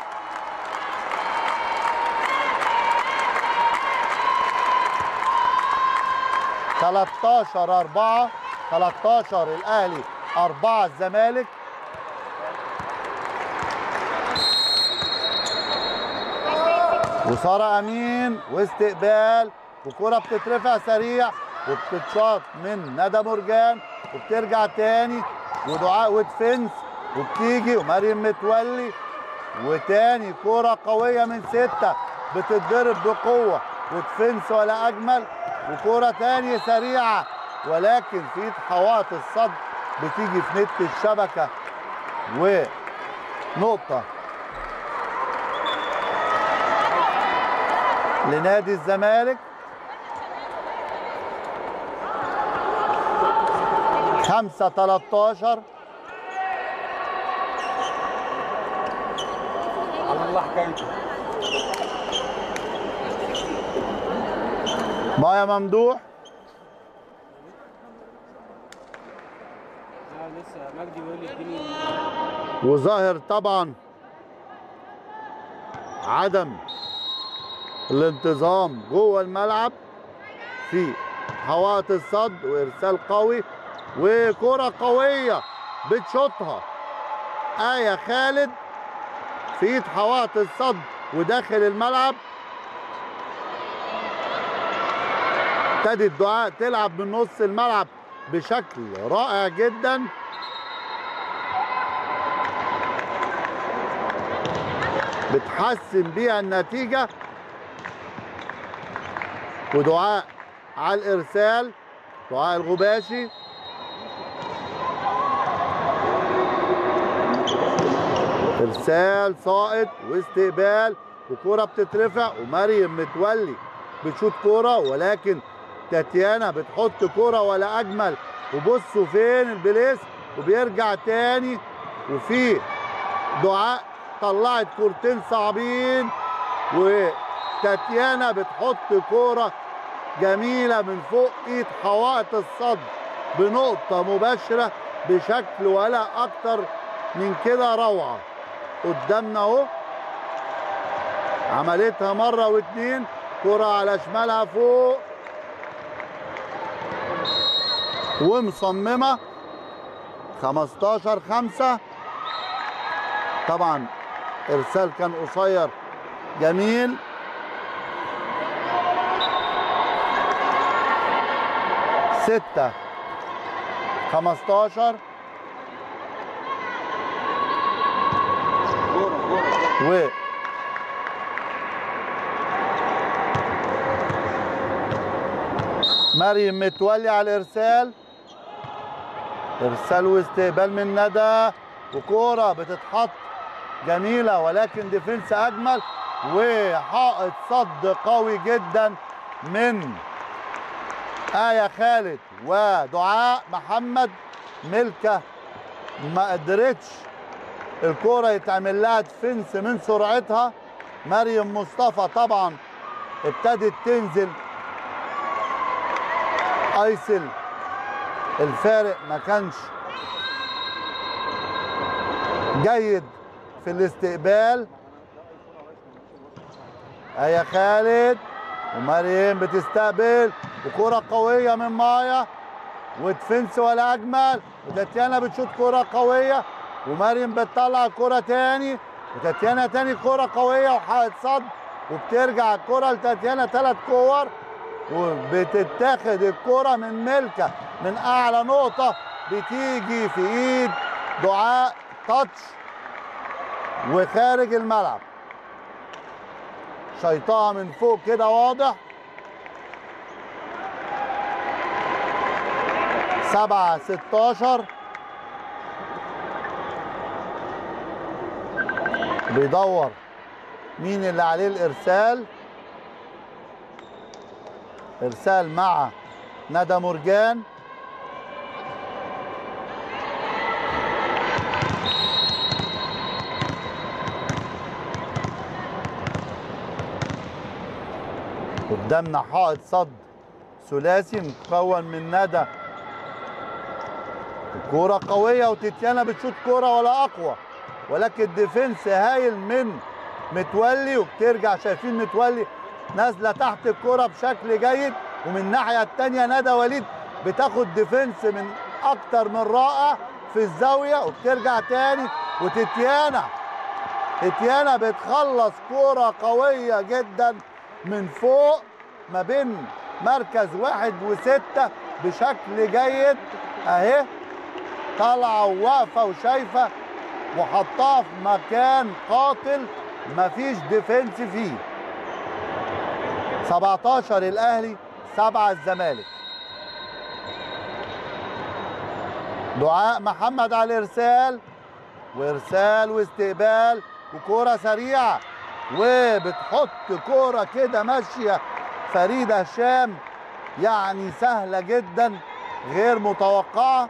تلاتاشر أربعة تلاتاشر الأهلي أربعة الزمالك وسارة أمين واستقبال وكرة بتترفع سريع وبتتشاط من ندى مرجان وبترجع تاني ودعاء ودفنس وبتيجي ومريم متولي وتاني كرة قوية من ستة بتتضرب بقوة ودفنس ولا أجمل وكرة تانية سريعة ولكن في حوائط الصد بتيجي في نت الشبكة ونقطة لنادي الزمالك خمسة 13 على الله حكايته مايا ممدوح لا لسه مجدي بيقول لي اديني وظاهر طبعا عدم الانتظام جوه الملعب في حوائط الصد وارسال قوي وكرة قوية بتشوطها آية خالد في ايد حوائط الصد وداخل الملعب ابتدت دعاء تلعب من نص الملعب بشكل رائع جدا بتحسن بيها النتيجة ودعاء على الإرسال دعاء الغباشي إرسال ساقط واستقبال وكرة بتترفع ومريم متولي بتشوط كرة ولكن تاتيانا بتحط كرة ولا أجمل وبصوا فين البليس وبيرجع تاني وفي دعاء طلعت كورتين صعبين وتاتيانا بتحط كوره جميله من فوق ايد حوائط الصد بنقطه مباشره بشكل ولا اكتر من كده روعه قدامنا اهو عملتها مره واتنين كره على شمالها فوق ومصممه 15 5 طبعا ارسال كان قصير جميل ستة خمستاشر و مريم متولي على الارسال ارسال واستقبال من ندى وكوره بتتحط جميله ولكن ديفنس اجمل وحائط صد قوي جدا من آية خالد ودعاء محمد ملكة ما قدرتش الكرة يتعمل لها ديفنس من سرعتها مريم مصطفى طبعا ابتدت تنزل ايسل الفارق ما كانش جيد في الاستقبال آية خالد ومريم بتستقبل وكرة قوية من مايا ودفنس ولا أجمل وتاتيانا بتشوط كرة قوية ومريم بتطلع الكرة تاني وتاتيانا تاني كرة قوية وحائط صد وبترجع الكرة لتاتيانا ثلاث كور وبتتاخد الكرة من ملكة من أعلى نقطة بتيجي في إيد دعاء تاتش وخارج الملعب شيطها من فوق كده واضح سبعة ستاشر بيدور مين اللي عليه الإرسال إرسال مع ندى مرجان قدامنا حائط صد ثلاثي مكون من ندى كورة قوية وتتيانا بتشوط كورة ولا أقوى ولكن ديفنس هايل من متولي وبترجع شايفين متولي نازلة تحت الكورة بشكل جيد ومن الناحية التانية ندى وليد بتاخد ديفنس من أكتر من رائع في الزاوية وبترجع تاني وتتيانا تتيانا بتخلص كورة قوية جدا من فوق ما بين مركز واحد وستة بشكل جيد اهي طالعة وواقفة وشايفة وحطها في مكان قاتل مفيش ديفنس فيه 17 الاهلي 7 الزمالك دعاء محمد على الارسال وارسال واستقبال وكوره سريعه وبتحط كوره كده ماشيه فريده هشام يعني سهله جدا غير متوقعه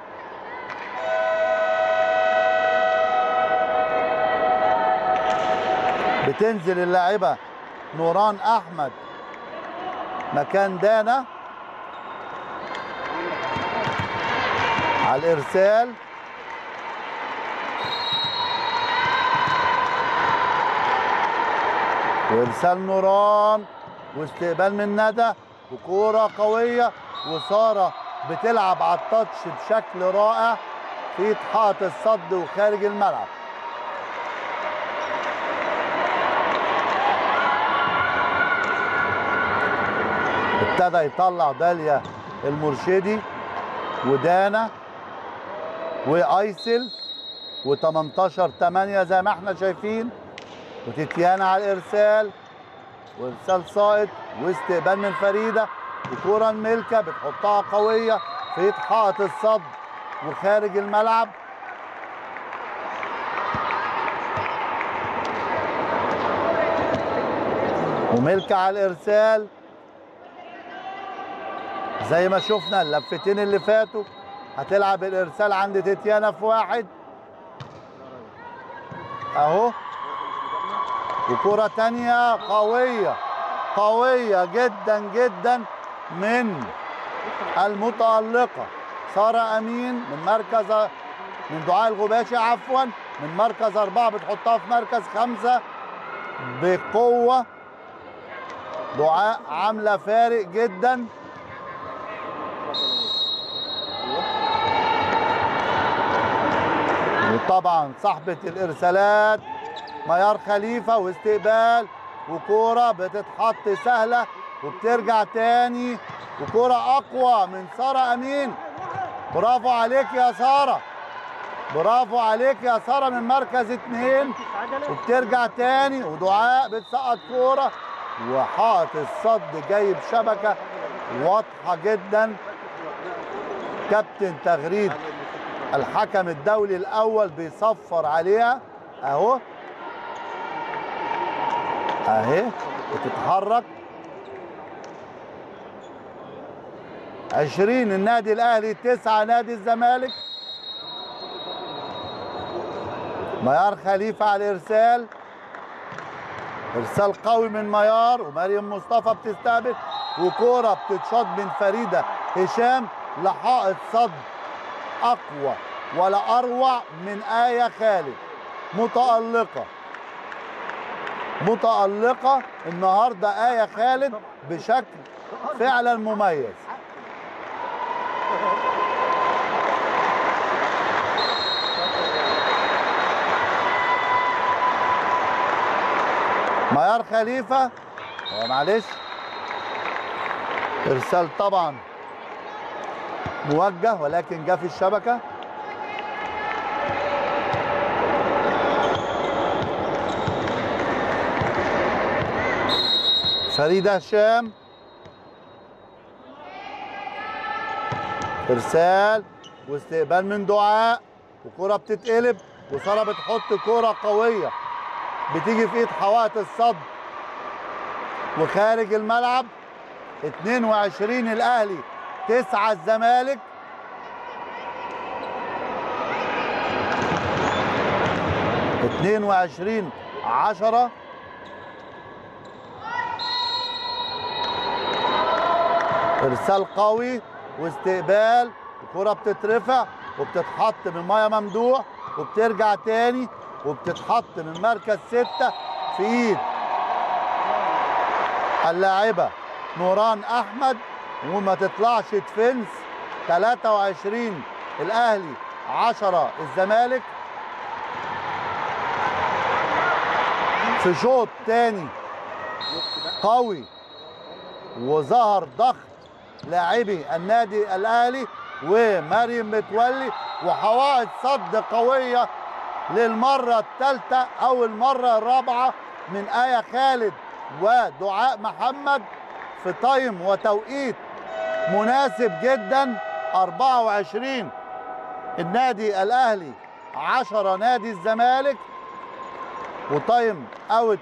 بتنزل اللاعبه نوران احمد مكان دانا على الارسال وارسال نوران واستقبال من ندى وكوره قويه وساره بتلعب على التاتش بشكل رائع في حائط الصد وخارج الملعب ابتدى يطلع داليا المرشدي ودانا وايسل و18 8 زي ما احنا شايفين وتتيانا على الارسال وارسال ساقط واستقبال من فريده وكوره الملكه بتحطها قويه في حائط الصد وخارج الملعب وملكه على الارسال زي ما شفنا اللفتين اللي فاتوا هتلعب الارسال عند تتيانا في واحد اهو وكرة تانية قوية قوية جدا جدا من المتألقة سارة أمين من مركز من دعاء الغباشي عفوا من مركز أربعة بتحطها في مركز خمسة بقوة دعاء عاملة فارق جدا وطبعا صاحبة الإرسالات ميار خليفة واستقبال وكورة بتتحط سهلة وبترجع تاني وكورة أقوى من سارة أمين برافو عليك يا سارة برافو عليك يا سارة من مركز اتنين وبترجع تاني ودعاء بتسقط كورة وحاط الصد جايب شبكة واضحة جدا كابتن تغريد الحكم الدولي الأول بيصفر عليها أهو اهي بتتحرك 20 النادي الاهلي 9 نادي الزمالك ميار خليفه على الارسال ارسال قوي من ميار ومريم مصطفى بتستقبل وكوره بتتشاط من فريده هشام لحائط صد اقوى ولا اروع من ايه خالد متالقه متألقة النهاردة آية خالد بشكل فعلا مميز ميار خليفة هو معلش إرسال طبعا موجه ولكن جه في الشبكة فريدة هشام ارسال واستقبال من دعاء وكرة بتتقلب وسارة بتحط كرة قوية بتيجي في ايد حوائط الصد وخارج الملعب 22 الاهلي 9 الزمالك اتنين وعشرين عشرة ارسال قوي واستقبال الكرة بتترفع وبتتحط من مايا ممدوح وبترجع تاني وبتتحط من مركز ستة في ايد اللاعبة نوران احمد وما تطلعش تفنس 23 الاهلي 10 الزمالك في شوط تاني قوي وظهر ضغط لاعبي النادي الاهلي ومريم متولي وحوائط صد قويه للمره الثالثه او المره الرابعه من ايه خالد ودعاء محمد في تايم وتوقيت مناسب جدا 24 النادي الاهلي 10 نادي الزمالك وتايم اوت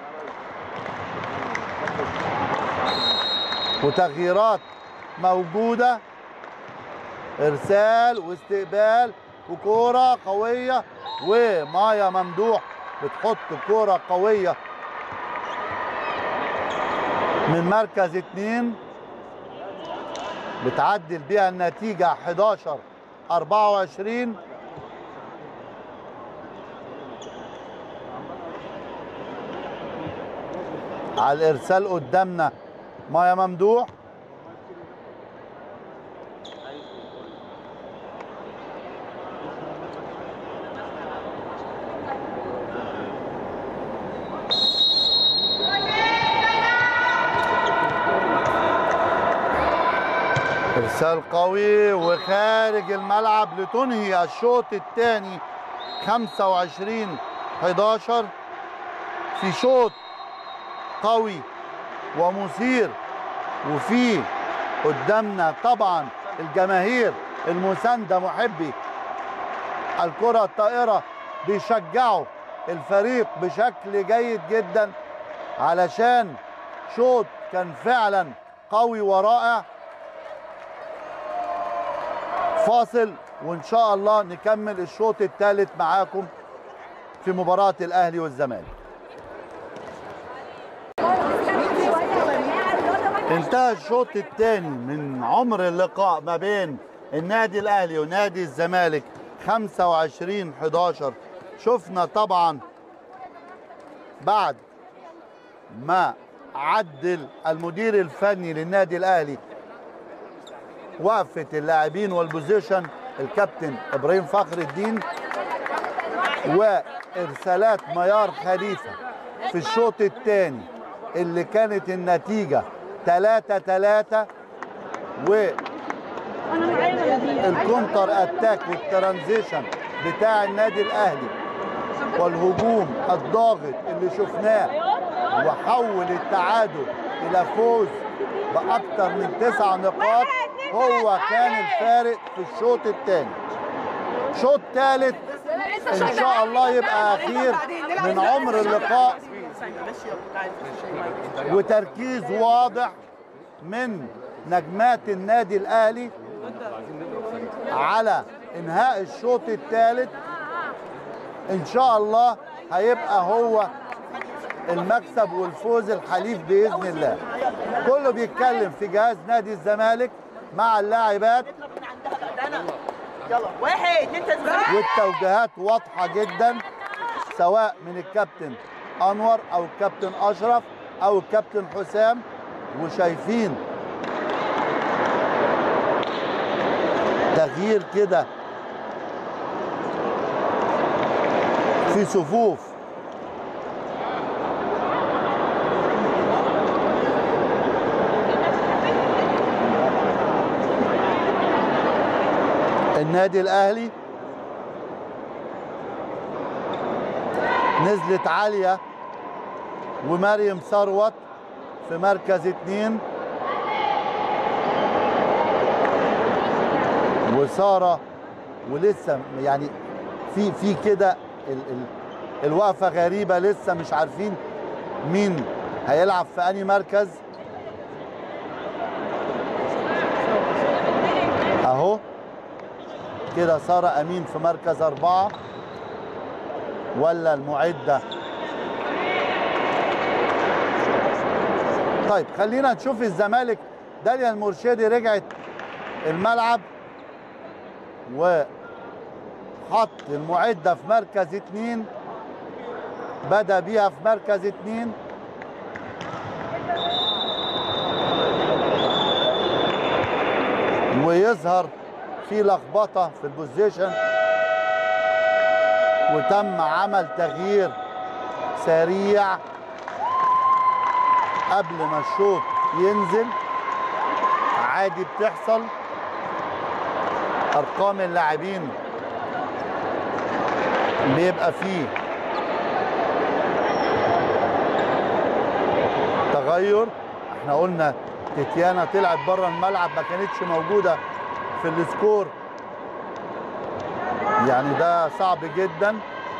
وتغييرات موجوده ارسال واستقبال وكوره قويه ومايا ممدوح بتحط كوره قويه من مركز اتنين بتعدل بيها النتيجه 11 24 على الارسال قدامنا مايا ممدوح ارسال قوي وخارج الملعب لتنهي الشوط الثاني 25 11 في شوط قوي ومثير وفي قدامنا طبعا الجماهير المسانده محبي الكره الطائره بيشجعوا الفريق بشكل جيد جدا علشان شوط كان فعلا قوي ورائع فاصل وان شاء الله نكمل الشوط الثالث معاكم في مباراه الاهلي والزمالك انتهى الشوط الثاني من عمر اللقاء ما بين النادي الاهلي ونادي الزمالك 25 11 شفنا طبعا بعد ما عدل المدير الفني للنادي الاهلي وقفه اللاعبين والبوزيشن الكابتن ابراهيم فخر الدين وارسالات ميار خليفه في الشوط الثاني اللي كانت النتيجه 3 3 و الكونتر اتاك والترانزيشن بتاع النادي الاهلي والهجوم الضاغط اللي شفناه وحول التعادل الى فوز باكثر من تسع نقاط هو كان الفارق في الشوط الثاني شوط ثالث ان شاء الله يبقى اخير من عمر اللقاء وتركيز واضح من نجمات النادي الاهلي على انهاء الشوط الثالث ان شاء الله هيبقى هو المكسب والفوز الحليف باذن الله كله بيتكلم في جهاز نادي الزمالك مع اللاعبات يلا واحد اتنين تلاته والتوجيهات واضحه جدا سواء من الكابتن انور او الكابتن اشرف او الكابتن حسام وشايفين تغيير كده في صفوف النادي الاهلي نزلت عاليه ومريم ثروت في مركز اتنين وساره ولسه يعني في في كده ال ال الوقفه غريبه لسه مش عارفين مين هيلعب في انهي مركز اهو كده ساره امين في مركز اربعه ولا المعده طيب خلينا نشوف الزمالك داليا المرشدي رجعت الملعب وحط المعدة في مركز اتنين بدأ بيها في مركز اتنين ويظهر في لخبطة في البوزيشن وتم عمل تغيير سريع قبل ما الشوط ينزل عادي بتحصل ارقام اللاعبين بيبقى فيه تغير احنا قلنا تيتيانا طلعت بره الملعب ما كانتش موجوده في السكور يعني ده صعب جدا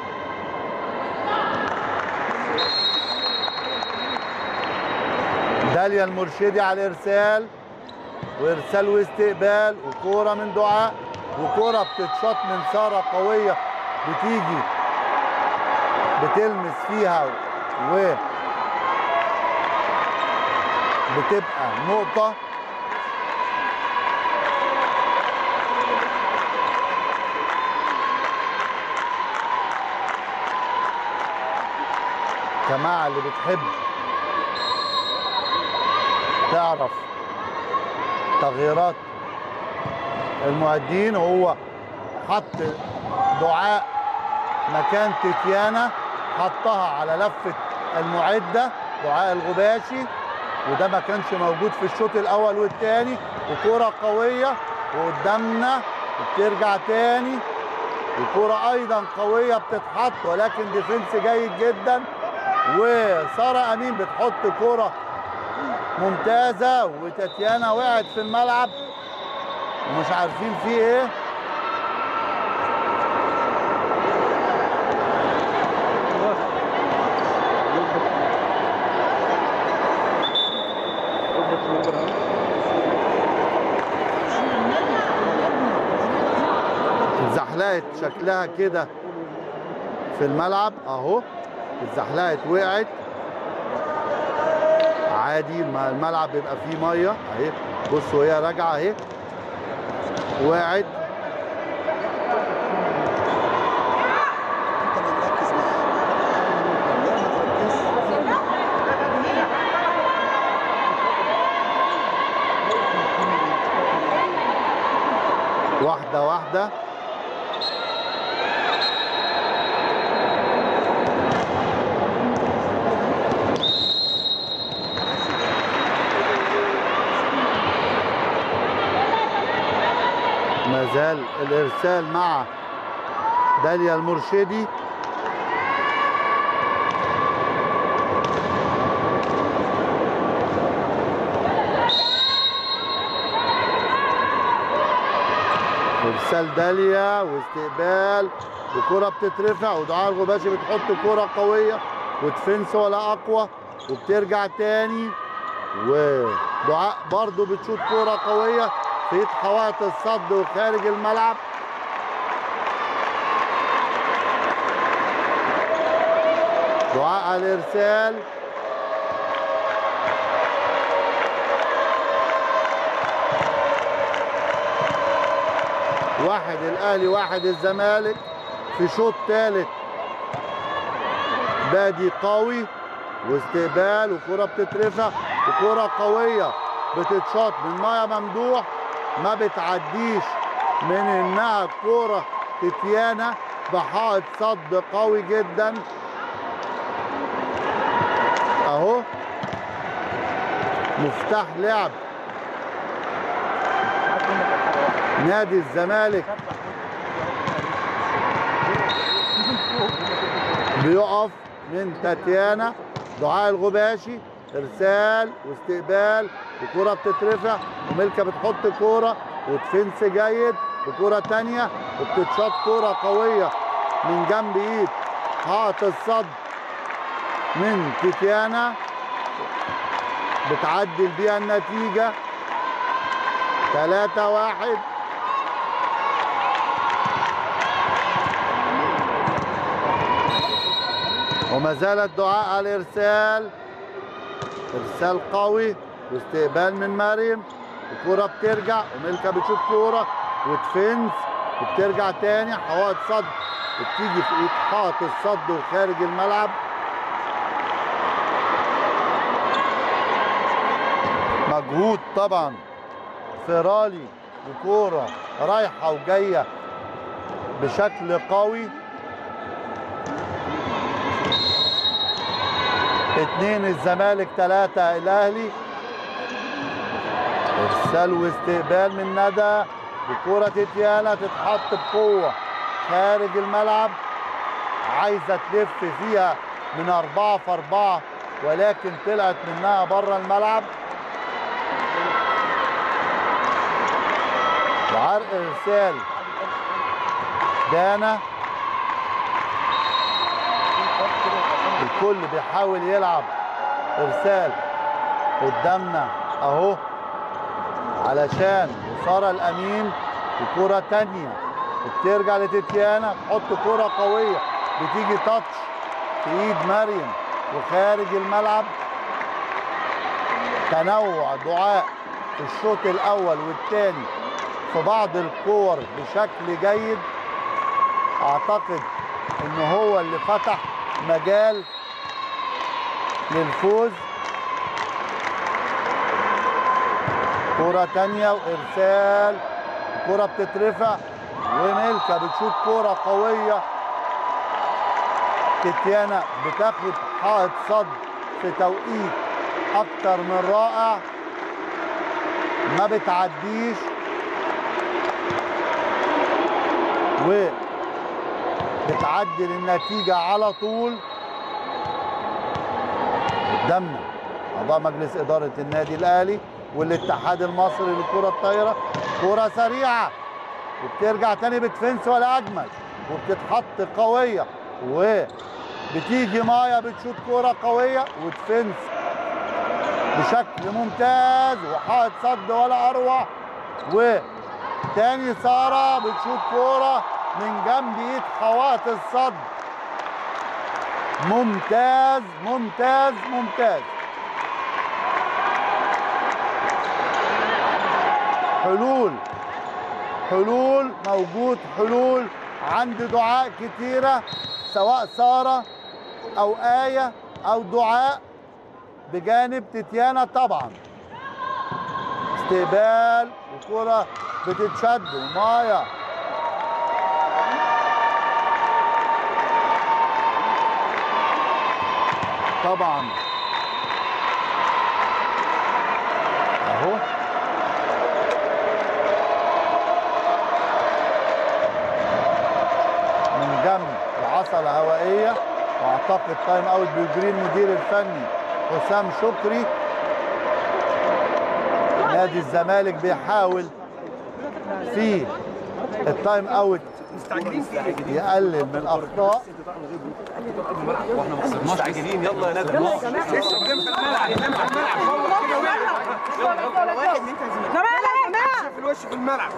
داليا المرشدي على الارسال وارسال واستقبال وكوره من دعاء وكوره بتتشاط من ساره قويه بتيجي بتلمس فيها و بتبقى نقطه جماعه اللي بتحب تعرف تغييرات المعدين هو حط دعاء مكان تيتيانا حطها على لفة المعدة دعاء الغباشي وده ما كانش موجود في الشوط الأول والثاني وكرة قوية وقدامنا وبترجع تاني وكرة أيضا قوية بتتحط ولكن ديفنس جيد جدا وسارة أمين بتحط كرة ممتازة وتاتيانا وقعت في الملعب ومش عارفين فيه ايه اتزحلقت شكلها كده في الملعب اهو اتزحلقت وقعت عادي ما الملعب بيبقى فيه ميه اهي بصوا هي راجعه اهي وقعت واحده واحده ما زال الارسال مع داليا المرشدي ارسال داليا واستقبال وكرة بتترفع ودعاء الغباشي بتحط كرة قوية ودفنس ولا اقوى وبترجع تاني ودعاء برضو بتشوط كرة قوية في حوائط الصد وخارج الملعب دعاء على الارسال واحد الاهلي واحد الزمالك في شوط ثالث بادي قوي واستقبال وكرة بتترفع وكرة قوية بتتشاط من مايا ممدوح ما بتعديش من انها كرة تتيانا بحائط صد قوي جدا اهو مفتاح لعب نادي الزمالك بيقف من تاتيانا دعاء الغباشي ارسال واستقبال وكرة بتترفع وملكة بتحط كورة ودفنس جيد وكرة تانية وبتتشاط كورة قوية من جنب ايد حائط الصد من تيتيانا بتعدل بيها النتيجة 3 واحد وما زالت دعاء على الارسال ارسال قوي واستقبال من مريم الكرة بترجع وملكة بتشوط كورة وتفنس وبترجع تاني حوائط صد وبتيجي في ايد حائط الصد وخارج الملعب مجهود طبعا فيرالي وكورة رايحة وجاية بشكل قوي اتنين الزمالك تلاتة الاهلي ارسال واستقبال من ندى وكرة تتيانا تتحط بقوة خارج الملعب عايزة تلف فيها من أربعة في أربعة ولكن طلعت منها بره الملعب وعرق ارسال دانا الكل بيحاول يلعب ارسال قدامنا اهو علشان وسارة الامين وكرة تانية بترجع لتتيانا تحط كرة قوية بتيجي تاتش في ايد مريم وخارج الملعب تنوع دعاء في الشوط الاول والثاني في بعض الكور بشكل جيد اعتقد ان هو اللي فتح مجال للفوز كرة تانية وإرسال كرة بتترفع وملكة بتشوط كرة قوية تتيانا بتاخد حائط صد في توقيت أكتر من رائع ما بتعديش و بتعدل النتيجة على طول قدامنا أعضاء مجلس إدارة النادي الأهلي والاتحاد المصري للكرة الطايرة كرة سريعة وبترجع تاني بتفنس ولا أجمل وبتتحط قوية وبتيجي مايا بتشوط كرة قوية وتفنس بشكل ممتاز وحائط صد ولا أروع وتاني سارة بتشوط كرة من جنب ايد حوائط الصد ممتاز ممتاز ممتاز حلول حلول موجود حلول عند دعاء كتيرة سواء سارة أو آية أو دعاء بجانب تتيانا طبعا استقبال وكرة بتتشد ومايا طبعا اهو من جنب العصا الهوائيه واعتقد تايم اوت بيجري المدير الفني حسام شكري نادي الزمالك بيحاول في التايم اوت يقلل من اخطاء مستعجلين يلا يا نادي في الوش في الملعب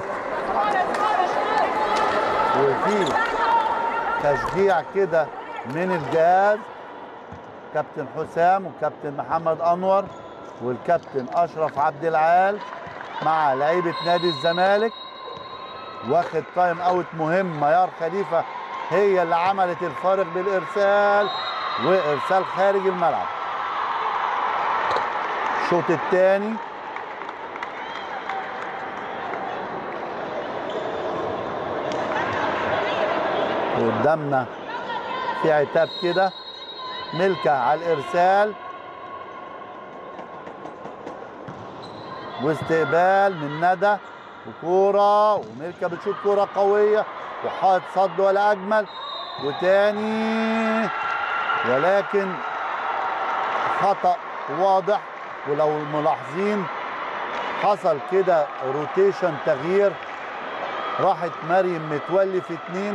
وفي تشجيع كده من الجهاز كابتن حسام وكابتن محمد انور والكابتن اشرف عبد العال مع لعيبه نادي الزمالك واخد تايم اوت مهم ميار خليفه هي اللي عملت الفارق بالارسال وارسال خارج الملعب الشوط الثاني قدامنا في عتاب كده ملكة على الإرسال واستقبال من ندى وكورة وملكة بتشوط كورة قوية وحائط صد ولا أجمل وتاني ولكن خطأ واضح ولو ملاحظين حصل كده روتيشن تغيير راحت مريم متولي في اتنين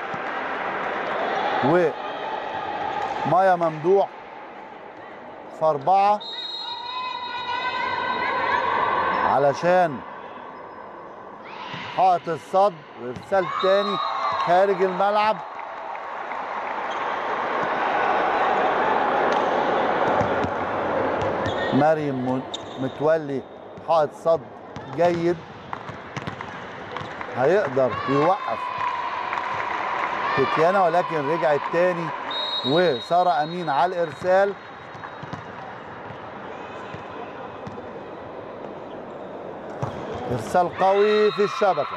ومايا ممدوح في أربعة علشان حائط الصد وإرسال تاني خارج الملعب مريم م- متولي حائط صد جيد هيقدر يوقف تتيانا ولكن رجعت تاني وسارة أمين على الإرسال إرسال قوي في الشبكة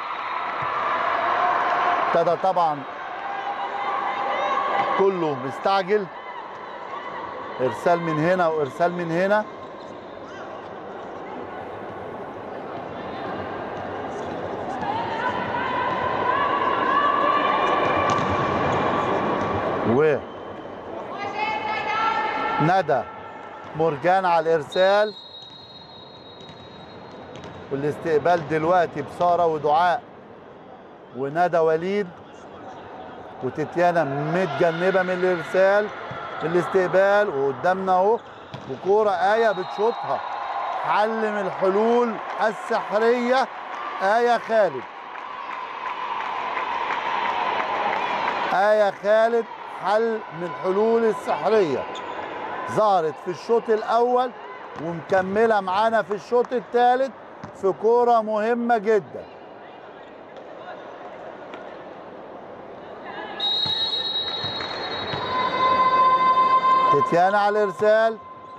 ابتدى طبعا كله مستعجل إرسال من هنا وإرسال من هنا و ندى مرجان على الارسال والاستقبال دلوقتي بساره ودعاء وندى وليد وتتيانا متجنبه من الارسال الاستقبال وقدامنا اهو وكوره ايه بتشوطها حل من الحلول السحريه ايه خالد آية خالد حل من الحلول السحرية ظهرت في الشوط الأول ومكملة معانا في الشوط الثالث في كورة مهمة جدا تتيانا على الإرسال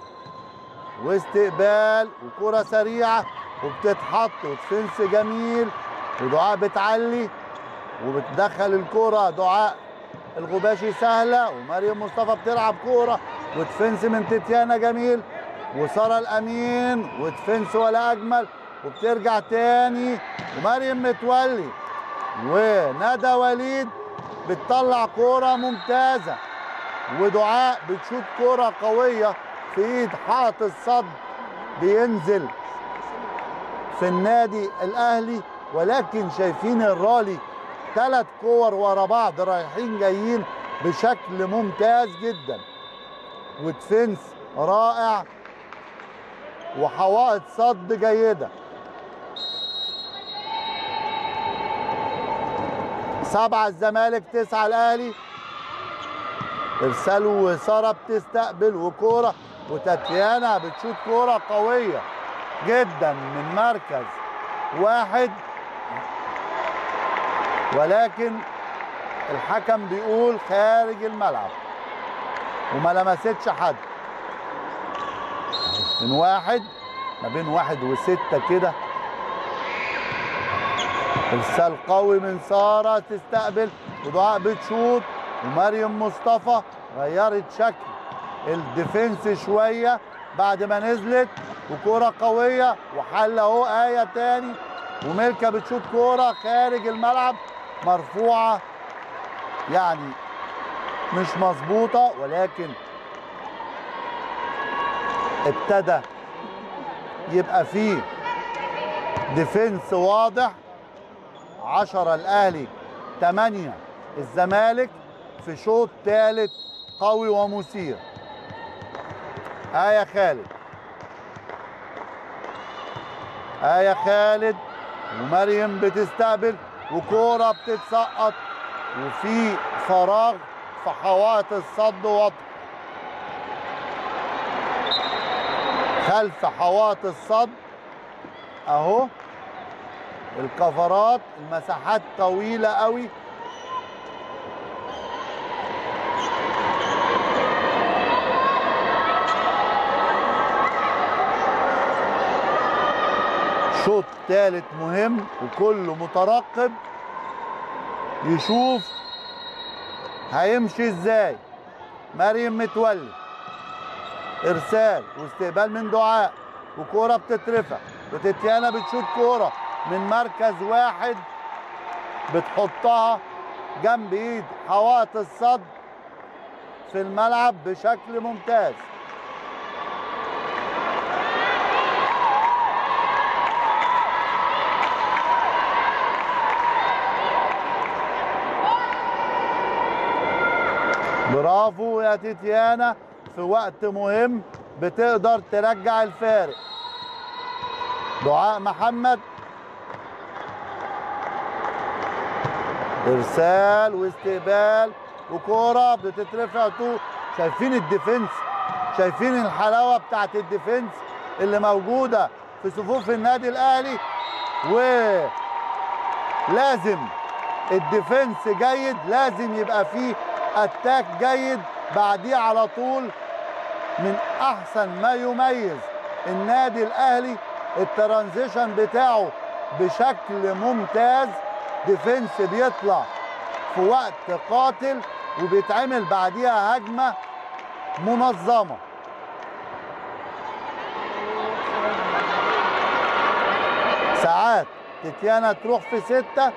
واستقبال وكرة سريعة وبتتحط وتفنس جميل ودعاء بتعلي وبتدخل الكرة دعاء الغباشي سهلة ومريم مصطفى بتلعب كورة وتفنس من تتيانا جميل وسارة الأمين وتفنس ولا أجمل وبترجع تاني ومريم متولي وندى وليد بتطلع كورة ممتازة ودعاء بتشوط كورة قوية في ايد حائط الصد بينزل في النادي الاهلي ولكن شايفين الرالي ثلاث كور ورا بعض رايحين جايين بشكل ممتاز جدا ودفنس رائع وحوائط صد جيده سبعة الزمالك تسعة الأهلي إرسال وسارة بتستقبل وكورة وتاتيانا بتشوط كورة قوية جدا من مركز واحد ولكن الحكم بيقول خارج الملعب وما لمستش حد من واحد ما بين واحد وستة كده ارسال قوي من ساره تستقبل ودعاء بتشوط ومريم مصطفى غيرت شكل الديفنس شويه بعد ما نزلت وكوره قويه وحل اهو ايه تاني وملكه بتشوط كوره خارج الملعب مرفوعه يعني مش مظبوطه ولكن ابتدى يبقى فيه ديفنس واضح 10 الاهلي 8 الزمالك في شوط ثالث قوي ومثير آية خالد آية خالد ومريم بتستقبل وكورة بتتسقط وفي فراغ في حوائط الصد واضح خلف حوائط الصد اهو الكفرات المساحات طويلة قوي شوط ثالث مهم وكله مترقب يشوف هيمشي ازاي مريم متولي ارسال واستقبال من دعاء وكوره بتترفع وتتيانا بتشوط كوره من مركز واحد بتحطها جنب ايد حوائط الصد في الملعب بشكل ممتاز هنا تيتيانا في وقت مهم بتقدر ترجع الفارق دعاء محمد ارسال واستقبال وكوره بتترفع تو شايفين الديفنس شايفين الحلاوه بتاعت الديفنس اللي موجوده في صفوف النادي الاهلي ولازم الديفنس جيد لازم يبقى فيه اتاك جيد بعديه على طول من احسن ما يميز النادي الاهلي الترانزيشن بتاعه بشكل ممتاز ديفنس بيطلع في وقت قاتل وبيتعمل بعديها هجمه منظمه ساعات تتيانا تروح في ستة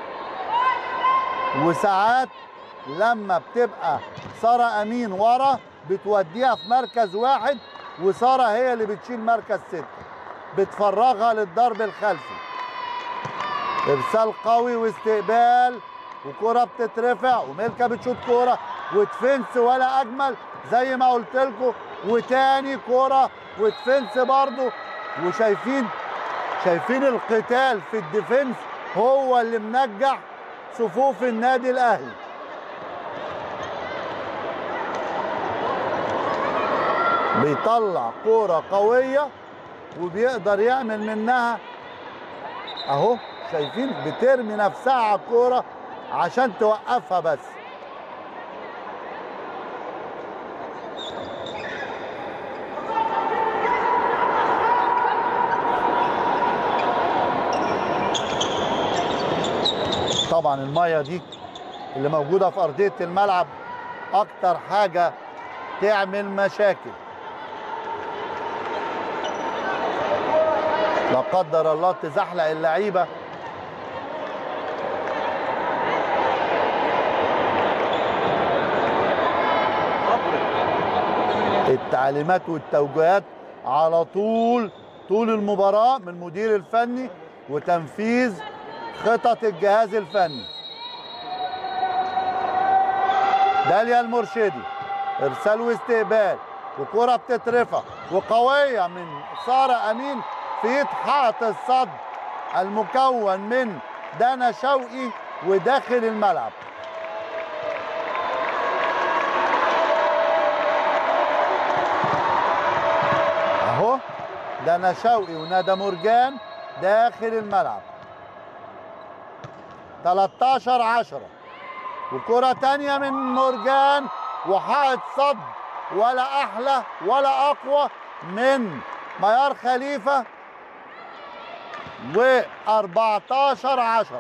وساعات لما بتبقى سارة أمين ورا بتوديها في مركز واحد وسارة هي اللي بتشيل مركز ستة بتفرغها للضرب الخلفي ارسال قوي واستقبال وكرة بتترفع وميلكا بتشوط كرة وتفنس ولا اجمل زي ما قلت لكم وتاني كرة وتفنس برضو وشايفين شايفين القتال في الديفنس هو اللي منجح صفوف النادي الاهلي بيطلع كرة قوية وبيقدر يعمل منها اهو شايفين بترمي نفسها على الكوره عشان توقفها بس طبعا الميه دي اللي موجوده في ارضيه الملعب اكتر حاجه تعمل مشاكل لا قدر الله تزحلق اللعيبه التعليمات والتوجيهات على طول طول المباراه من المدير الفني وتنفيذ خطط الجهاز الفني داليا المرشدي ارسال واستقبال وكرة بتترفع وقوية من سارة أمين في ايد حائط الصد المكون من دانا شوقي وداخل الملعب اهو دانا شوقي وندى مرجان داخل الملعب 13 10 وكرة تانية من مرجان وحائط صد ولا أحلى ولا أقوى من ميار خليفة و 14 10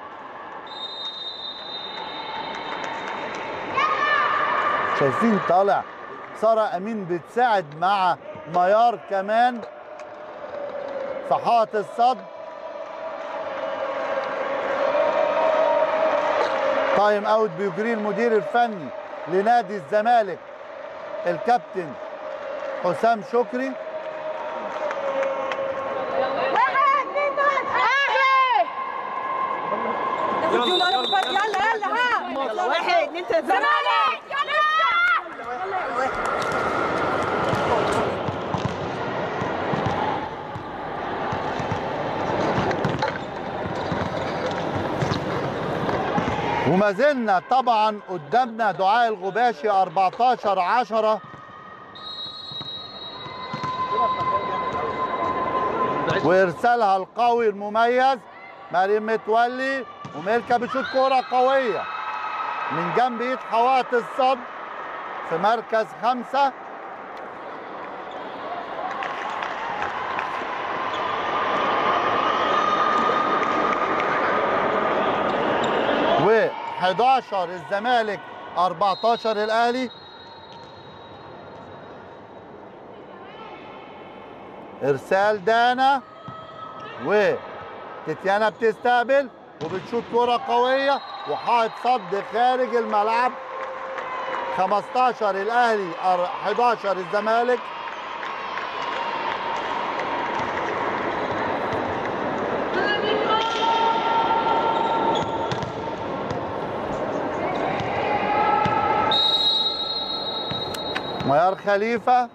شايفين طالع سارة أمين بتساعد مع ميار كمان في حائط الصد تايم اوت بيجريه المدير الفني لنادي الزمالك الكابتن حسام شكري واحد اثنين ثلاثة اهلي يلا يلا يلا ها واحد اتنين تلاته زمالك يلا وما زلنا طبعا قدامنا دعاء الغباشي 14 10 وارسالها القوي المميز مريم متولي وميلكا بتشوط كوره قويه من جنب ايد حوائط الصد في مركز خمسه و 11 الزمالك 14 الاهلي ارسال دانا و تتيانا بتستقبل وبتشوط كرة قوية وحائط صد خارج الملعب 15 الاهلي 11 الزمالك طاهر خليفة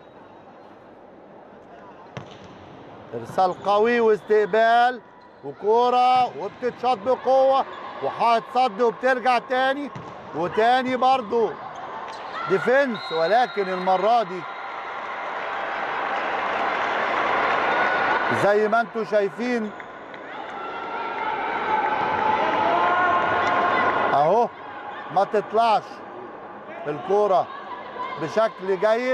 ارسال قوي واستقبال وكورة وبتتشاط بقوة وحائط صد وبترجع تاني وتاني برضو ديفنس ولكن المرة دي زي ما انتم شايفين اهو ما تطلعش الكورة بشكل جيد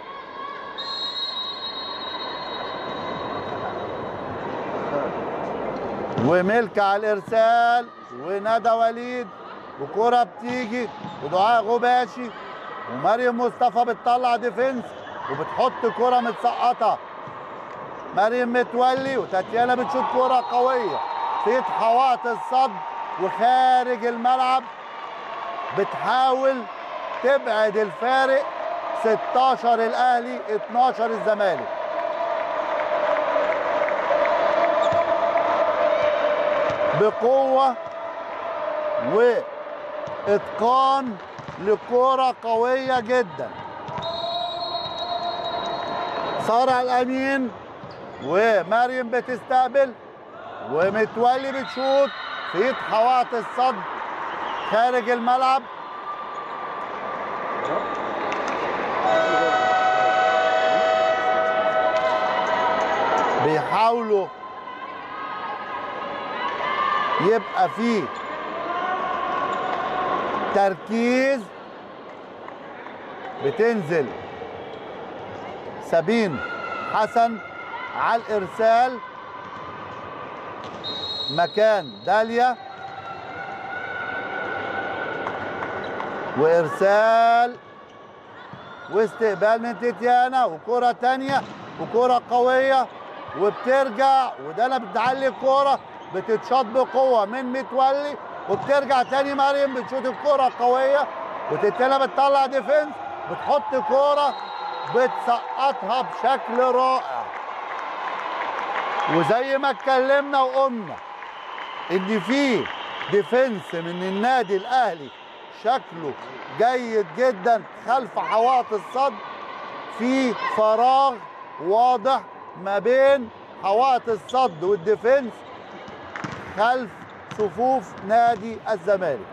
وملك على الارسال وندى وليد وكرة بتيجي ودعاء غباشي ومريم مصطفى بتطلع ديفنس وبتحط كرة متسقطة مريم متولي وتاتيانا بتشوط كرة قوية في حوائط الصد وخارج الملعب بتحاول تبعد الفارق 16 الاهلي 12 الزمالك بقوة وإتقان لكرة قوية جدا سارة الأمين ومريم بتستقبل ومتولي بتشوط في حوائط الصد خارج الملعب بيحاولوا يبقى فيه تركيز بتنزل سابين حسن على الارسال مكان داليا وارسال واستقبال من تيتيانا وكرة تانية وكرة قوية وبترجع وده انا بتعلي الكرة بتتشاط بقوة من متولي وبترجع تاني مريم بتشوط الكرة قوية وتتيانا بتطلع ديفنس بتحط كرة بتسقطها بشكل رائع وزي ما اتكلمنا وقلنا ان في ديفنس من النادي الاهلي شكله جيد جدا خلف حوائط الصد في فراغ واضح ما بين حوائط الصد والديفنس خلف صفوف نادي الزمالك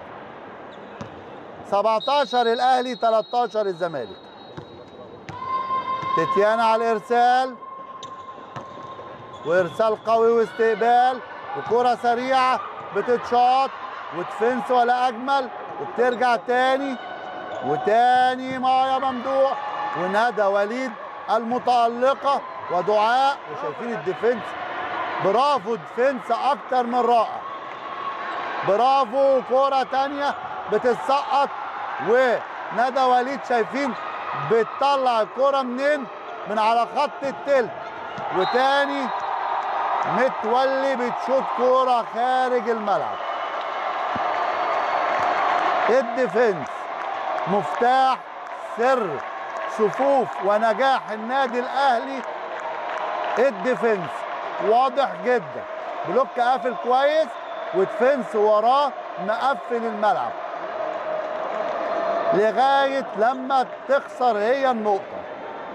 17 الاهلي 13 الزمالك تتيانا على الارسال وارسال قوي واستقبال وكرة سريعة بتتشاط وتفنس ولا اجمل وبترجع تاني وتاني مايا ممدوح وندى وليد المتألقة ودعاء وشايفين الديفنس برافو ديفنس اكتر من رائع برافو كرة تانية بتتسقط وندى وليد شايفين بتطلع الكرة منين من على خط التلت وتاني متولي بتشوط كرة خارج الملعب الديفنس مفتاح سر صفوف ونجاح النادي الاهلي الديفنس واضح جدا بلوك قافل كويس وديفنس وراه مقفل الملعب لغايه لما تخسر هي النقطه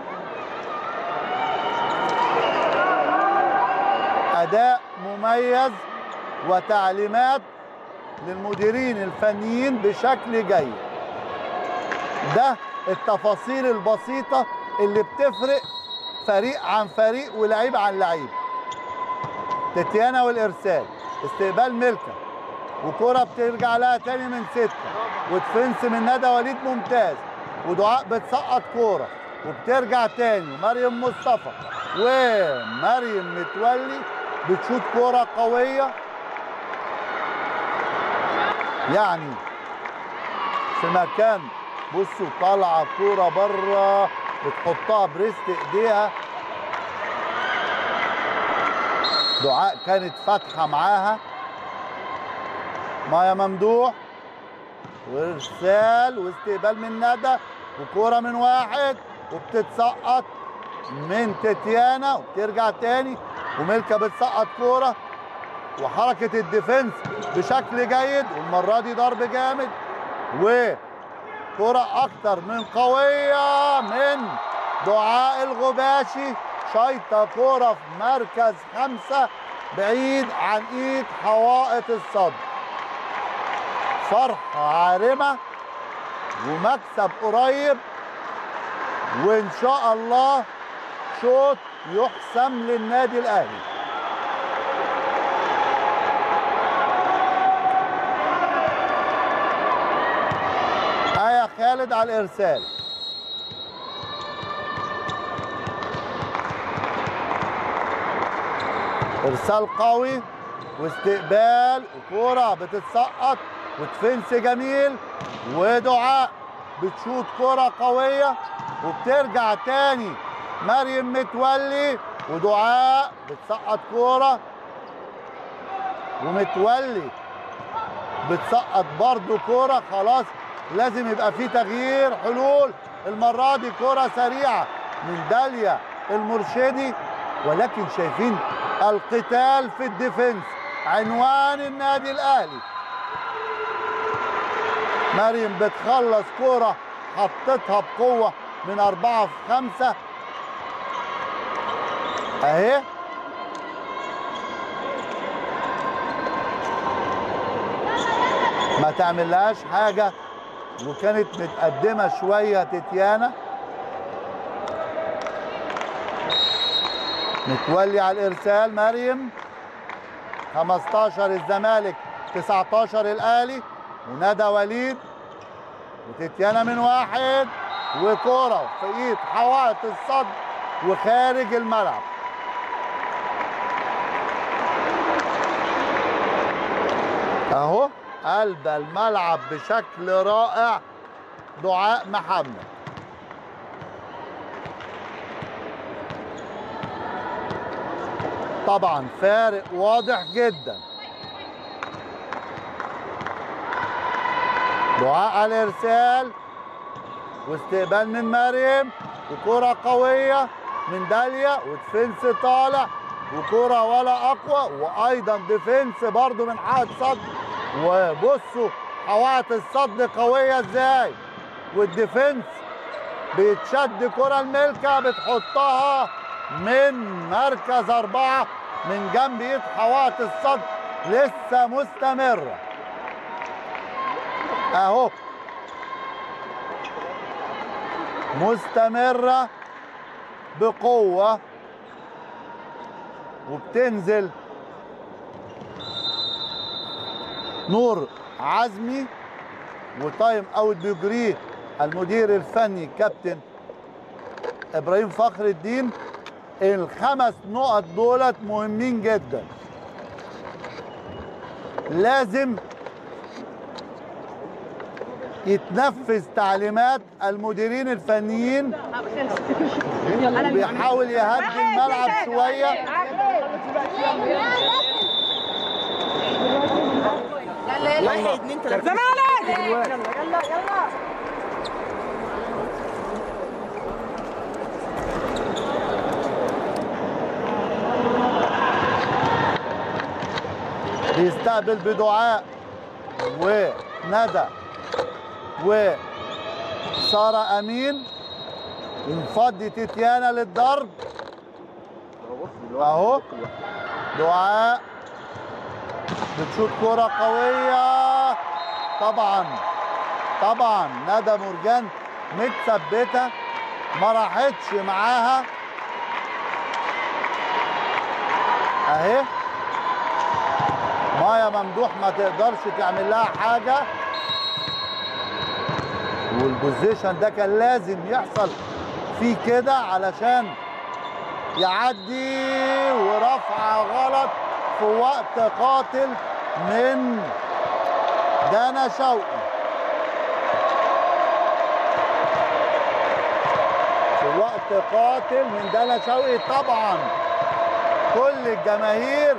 اداء مميز وتعليمات للمديرين الفنيين بشكل جيد ده التفاصيل البسيطة اللي بتفرق فريق عن فريق ولعيب عن لعيب تتيانا والإرسال استقبال ملكة وكرة بترجع لها تاني من ستة ودفنس من ندى وليد ممتاز ودعاء بتسقط كورة وبترجع تاني مريم مصطفى ومريم متولي بتشوط كورة قوية يعني في مكان بصوا طالعه كوره بره بتحطها بريست ايديها دعاء كانت فاتحه معاها مايا ممدوح وارسال واستقبال من ندى وكوره من واحد وبتتسقط من تتيانا وبترجع تاني وملكه بتسقط كوره وحركه الديفنس بشكل جيد والمره دي ضرب جامد و كرة أكتر من قوية من دعاء الغباشي شايطة كرة في مركز خمسة بعيد عن إيد حوائط الصد فرحة عارمة ومكسب قريب وإن شاء الله شوط يحسم للنادي الأهلي آية خالد على الإرسال إرسال قوي واستقبال وكرة بتتسقط وتفنس جميل ودعاء بتشوط كرة قوية وبترجع تاني مريم متولي ودعاء بتسقط كرة ومتولي بتسقط برضو كرة خلاص لازم يبقى في تغيير حلول المرة دي كرة سريعة من داليا المرشدي ولكن شايفين القتال في الديفنس عنوان النادي الأهلي مريم بتخلص كرة حطتها بقوة من أربعة في خمسة أهي ما تعملهاش حاجة وكانت متقدمة شوية تتيانا متولي على الإرسال مريم 15 الزمالك 19 الأهلي وندى وليد وتتيانا من واحد وكرة في ايد حوائط الصد وخارج الملعب اهو قلب الملعب بشكل رائع دعاء محمد طبعا فارق واضح جدا دعاء على الارسال واستقبال من مريم وكرة قوية من داليا وديفنس طالع وكرة ولا أقوى وأيضا ديفنس برضو من حائط صد وبصوا حوائط الصد قوية ازاي والديفنس بيتشد كرة الملكة بتحطها من مركز أربعة من جنب ايد حوائط الصد لسه مستمرة أهو مستمرة بقوة وبتنزل نور عزمي وتايم اوت بيجريه المدير الفني كابتن ابراهيم فخر الدين الخمس نقط دولت مهمين جدا لازم يتنفذ تعليمات المديرين الفنيين بيحاول يهدي الملعب شويه واحد اتنين تلاته زمالك يلا يلا بيستقبل بدعاء وندى وسارة أمين ونفضي تتيانا للضرب أهو دعاء بتشوط كرة قوية طبعا طبعا ندى مرجان متثبتة ما راحتش معاها اهي مايا ممدوح ما تقدرش تعمل لها حاجه والبوزيشن ده كان لازم يحصل فيه كده علشان يعدي ورفعه غلط في وقت قاتل من دانا شوقي في وقت قاتل من دانا شوقي طبعا كل الجماهير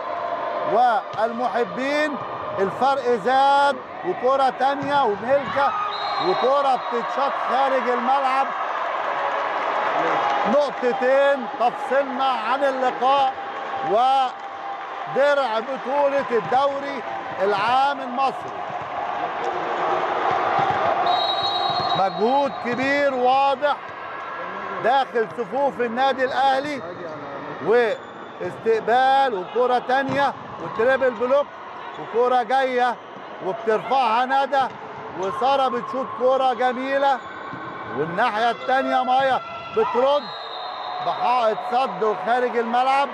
والمحبين الفرق زاد وكرة تانية وملكة وكرة بتتشاط خارج الملعب نقطتين تفصلنا عن اللقاء ودرع بطولة الدوري العام المصري مجهود كبير واضح داخل صفوف النادي الاهلي واستقبال وكرة تانية وتريبل بلوك وكرة جاية وبترفعها ندى وسارة بتشوط كرة جميلة والناحية التانية مايا بترد بحائط صد وخارج الملعب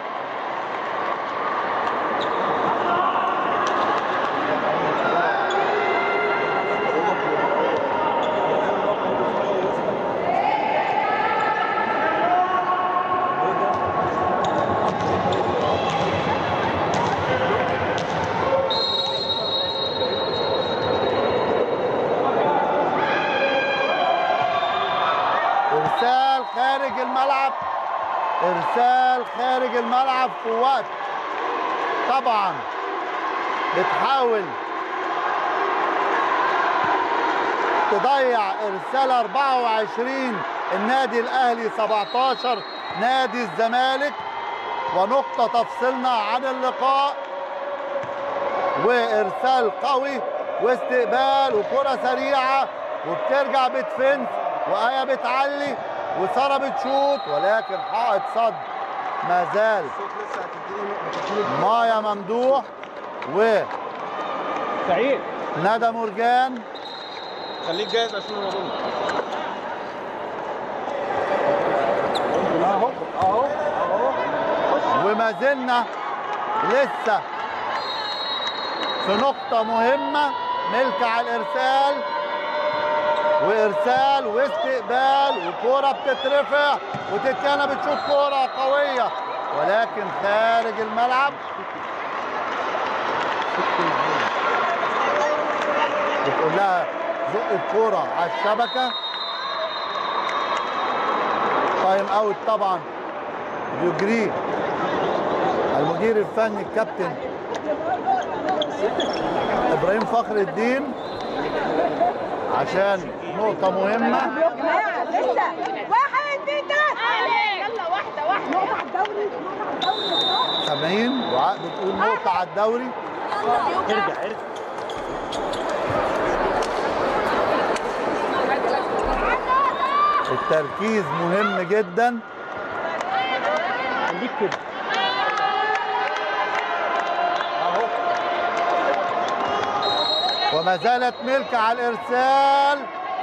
ارسال خارج الملعب ارسال خارج الملعب في وقت طبعا بتحاول تضيع ارسال 24 النادي الاهلي 17 نادي الزمالك ونقطه تفصلنا عن اللقاء وارسال قوي واستقبال وكره سريعه وبترجع بتفنس وآية بتعلي وسارة بتشوط ولكن حائط صد ما زال لسه هتديني مايا ممدوح وندى سعيد مرجان خليك جاهز عشان الموضوع اهو اهو اهو وما زلنا لسه في نقطة مهمة ملك على الإرسال وإرسال واستقبال وكرة بتترفع وتتيانا بتشوط كرة قوية ولكن خارج الملعب بتقول لها زق الكرة على الشبكة تايم اوت طبعا بيجريه المدير الفني الكابتن ابراهيم فخر الدين عشان نقطة مهمة يا جماعه لسه واحد اتنين تلاته يلا واحده واحده نقطه على الدوري نقطه على الدوري سامعين دعاء بتقول نقطة على الدوري ارجع ارجع التركيز مهم جدا خليك كده وما زالت ملك على الارسال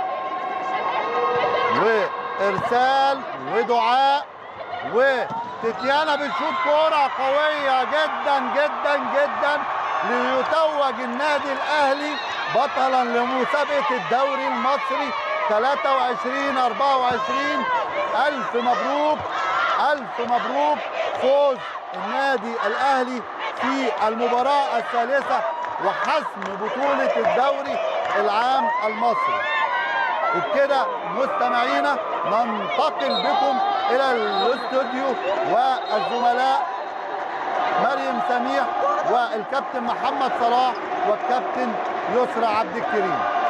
وارسال ودعاء وتتيانا بتشوط كوره قويه جدا جدا جدا ليتوج النادي الاهلي بطلا لمسابقه الدوري المصري 23 24 الف مبروك الف مبروك فوز النادي الاهلي في المباراه الثالثه وحسم بطوله الدوري العام المصري وبكده مستمعينا ننتقل بكم الى الاستوديو والزملاء مريم سميح والكابتن محمد صلاح والكابتن يسرى عبد الكريم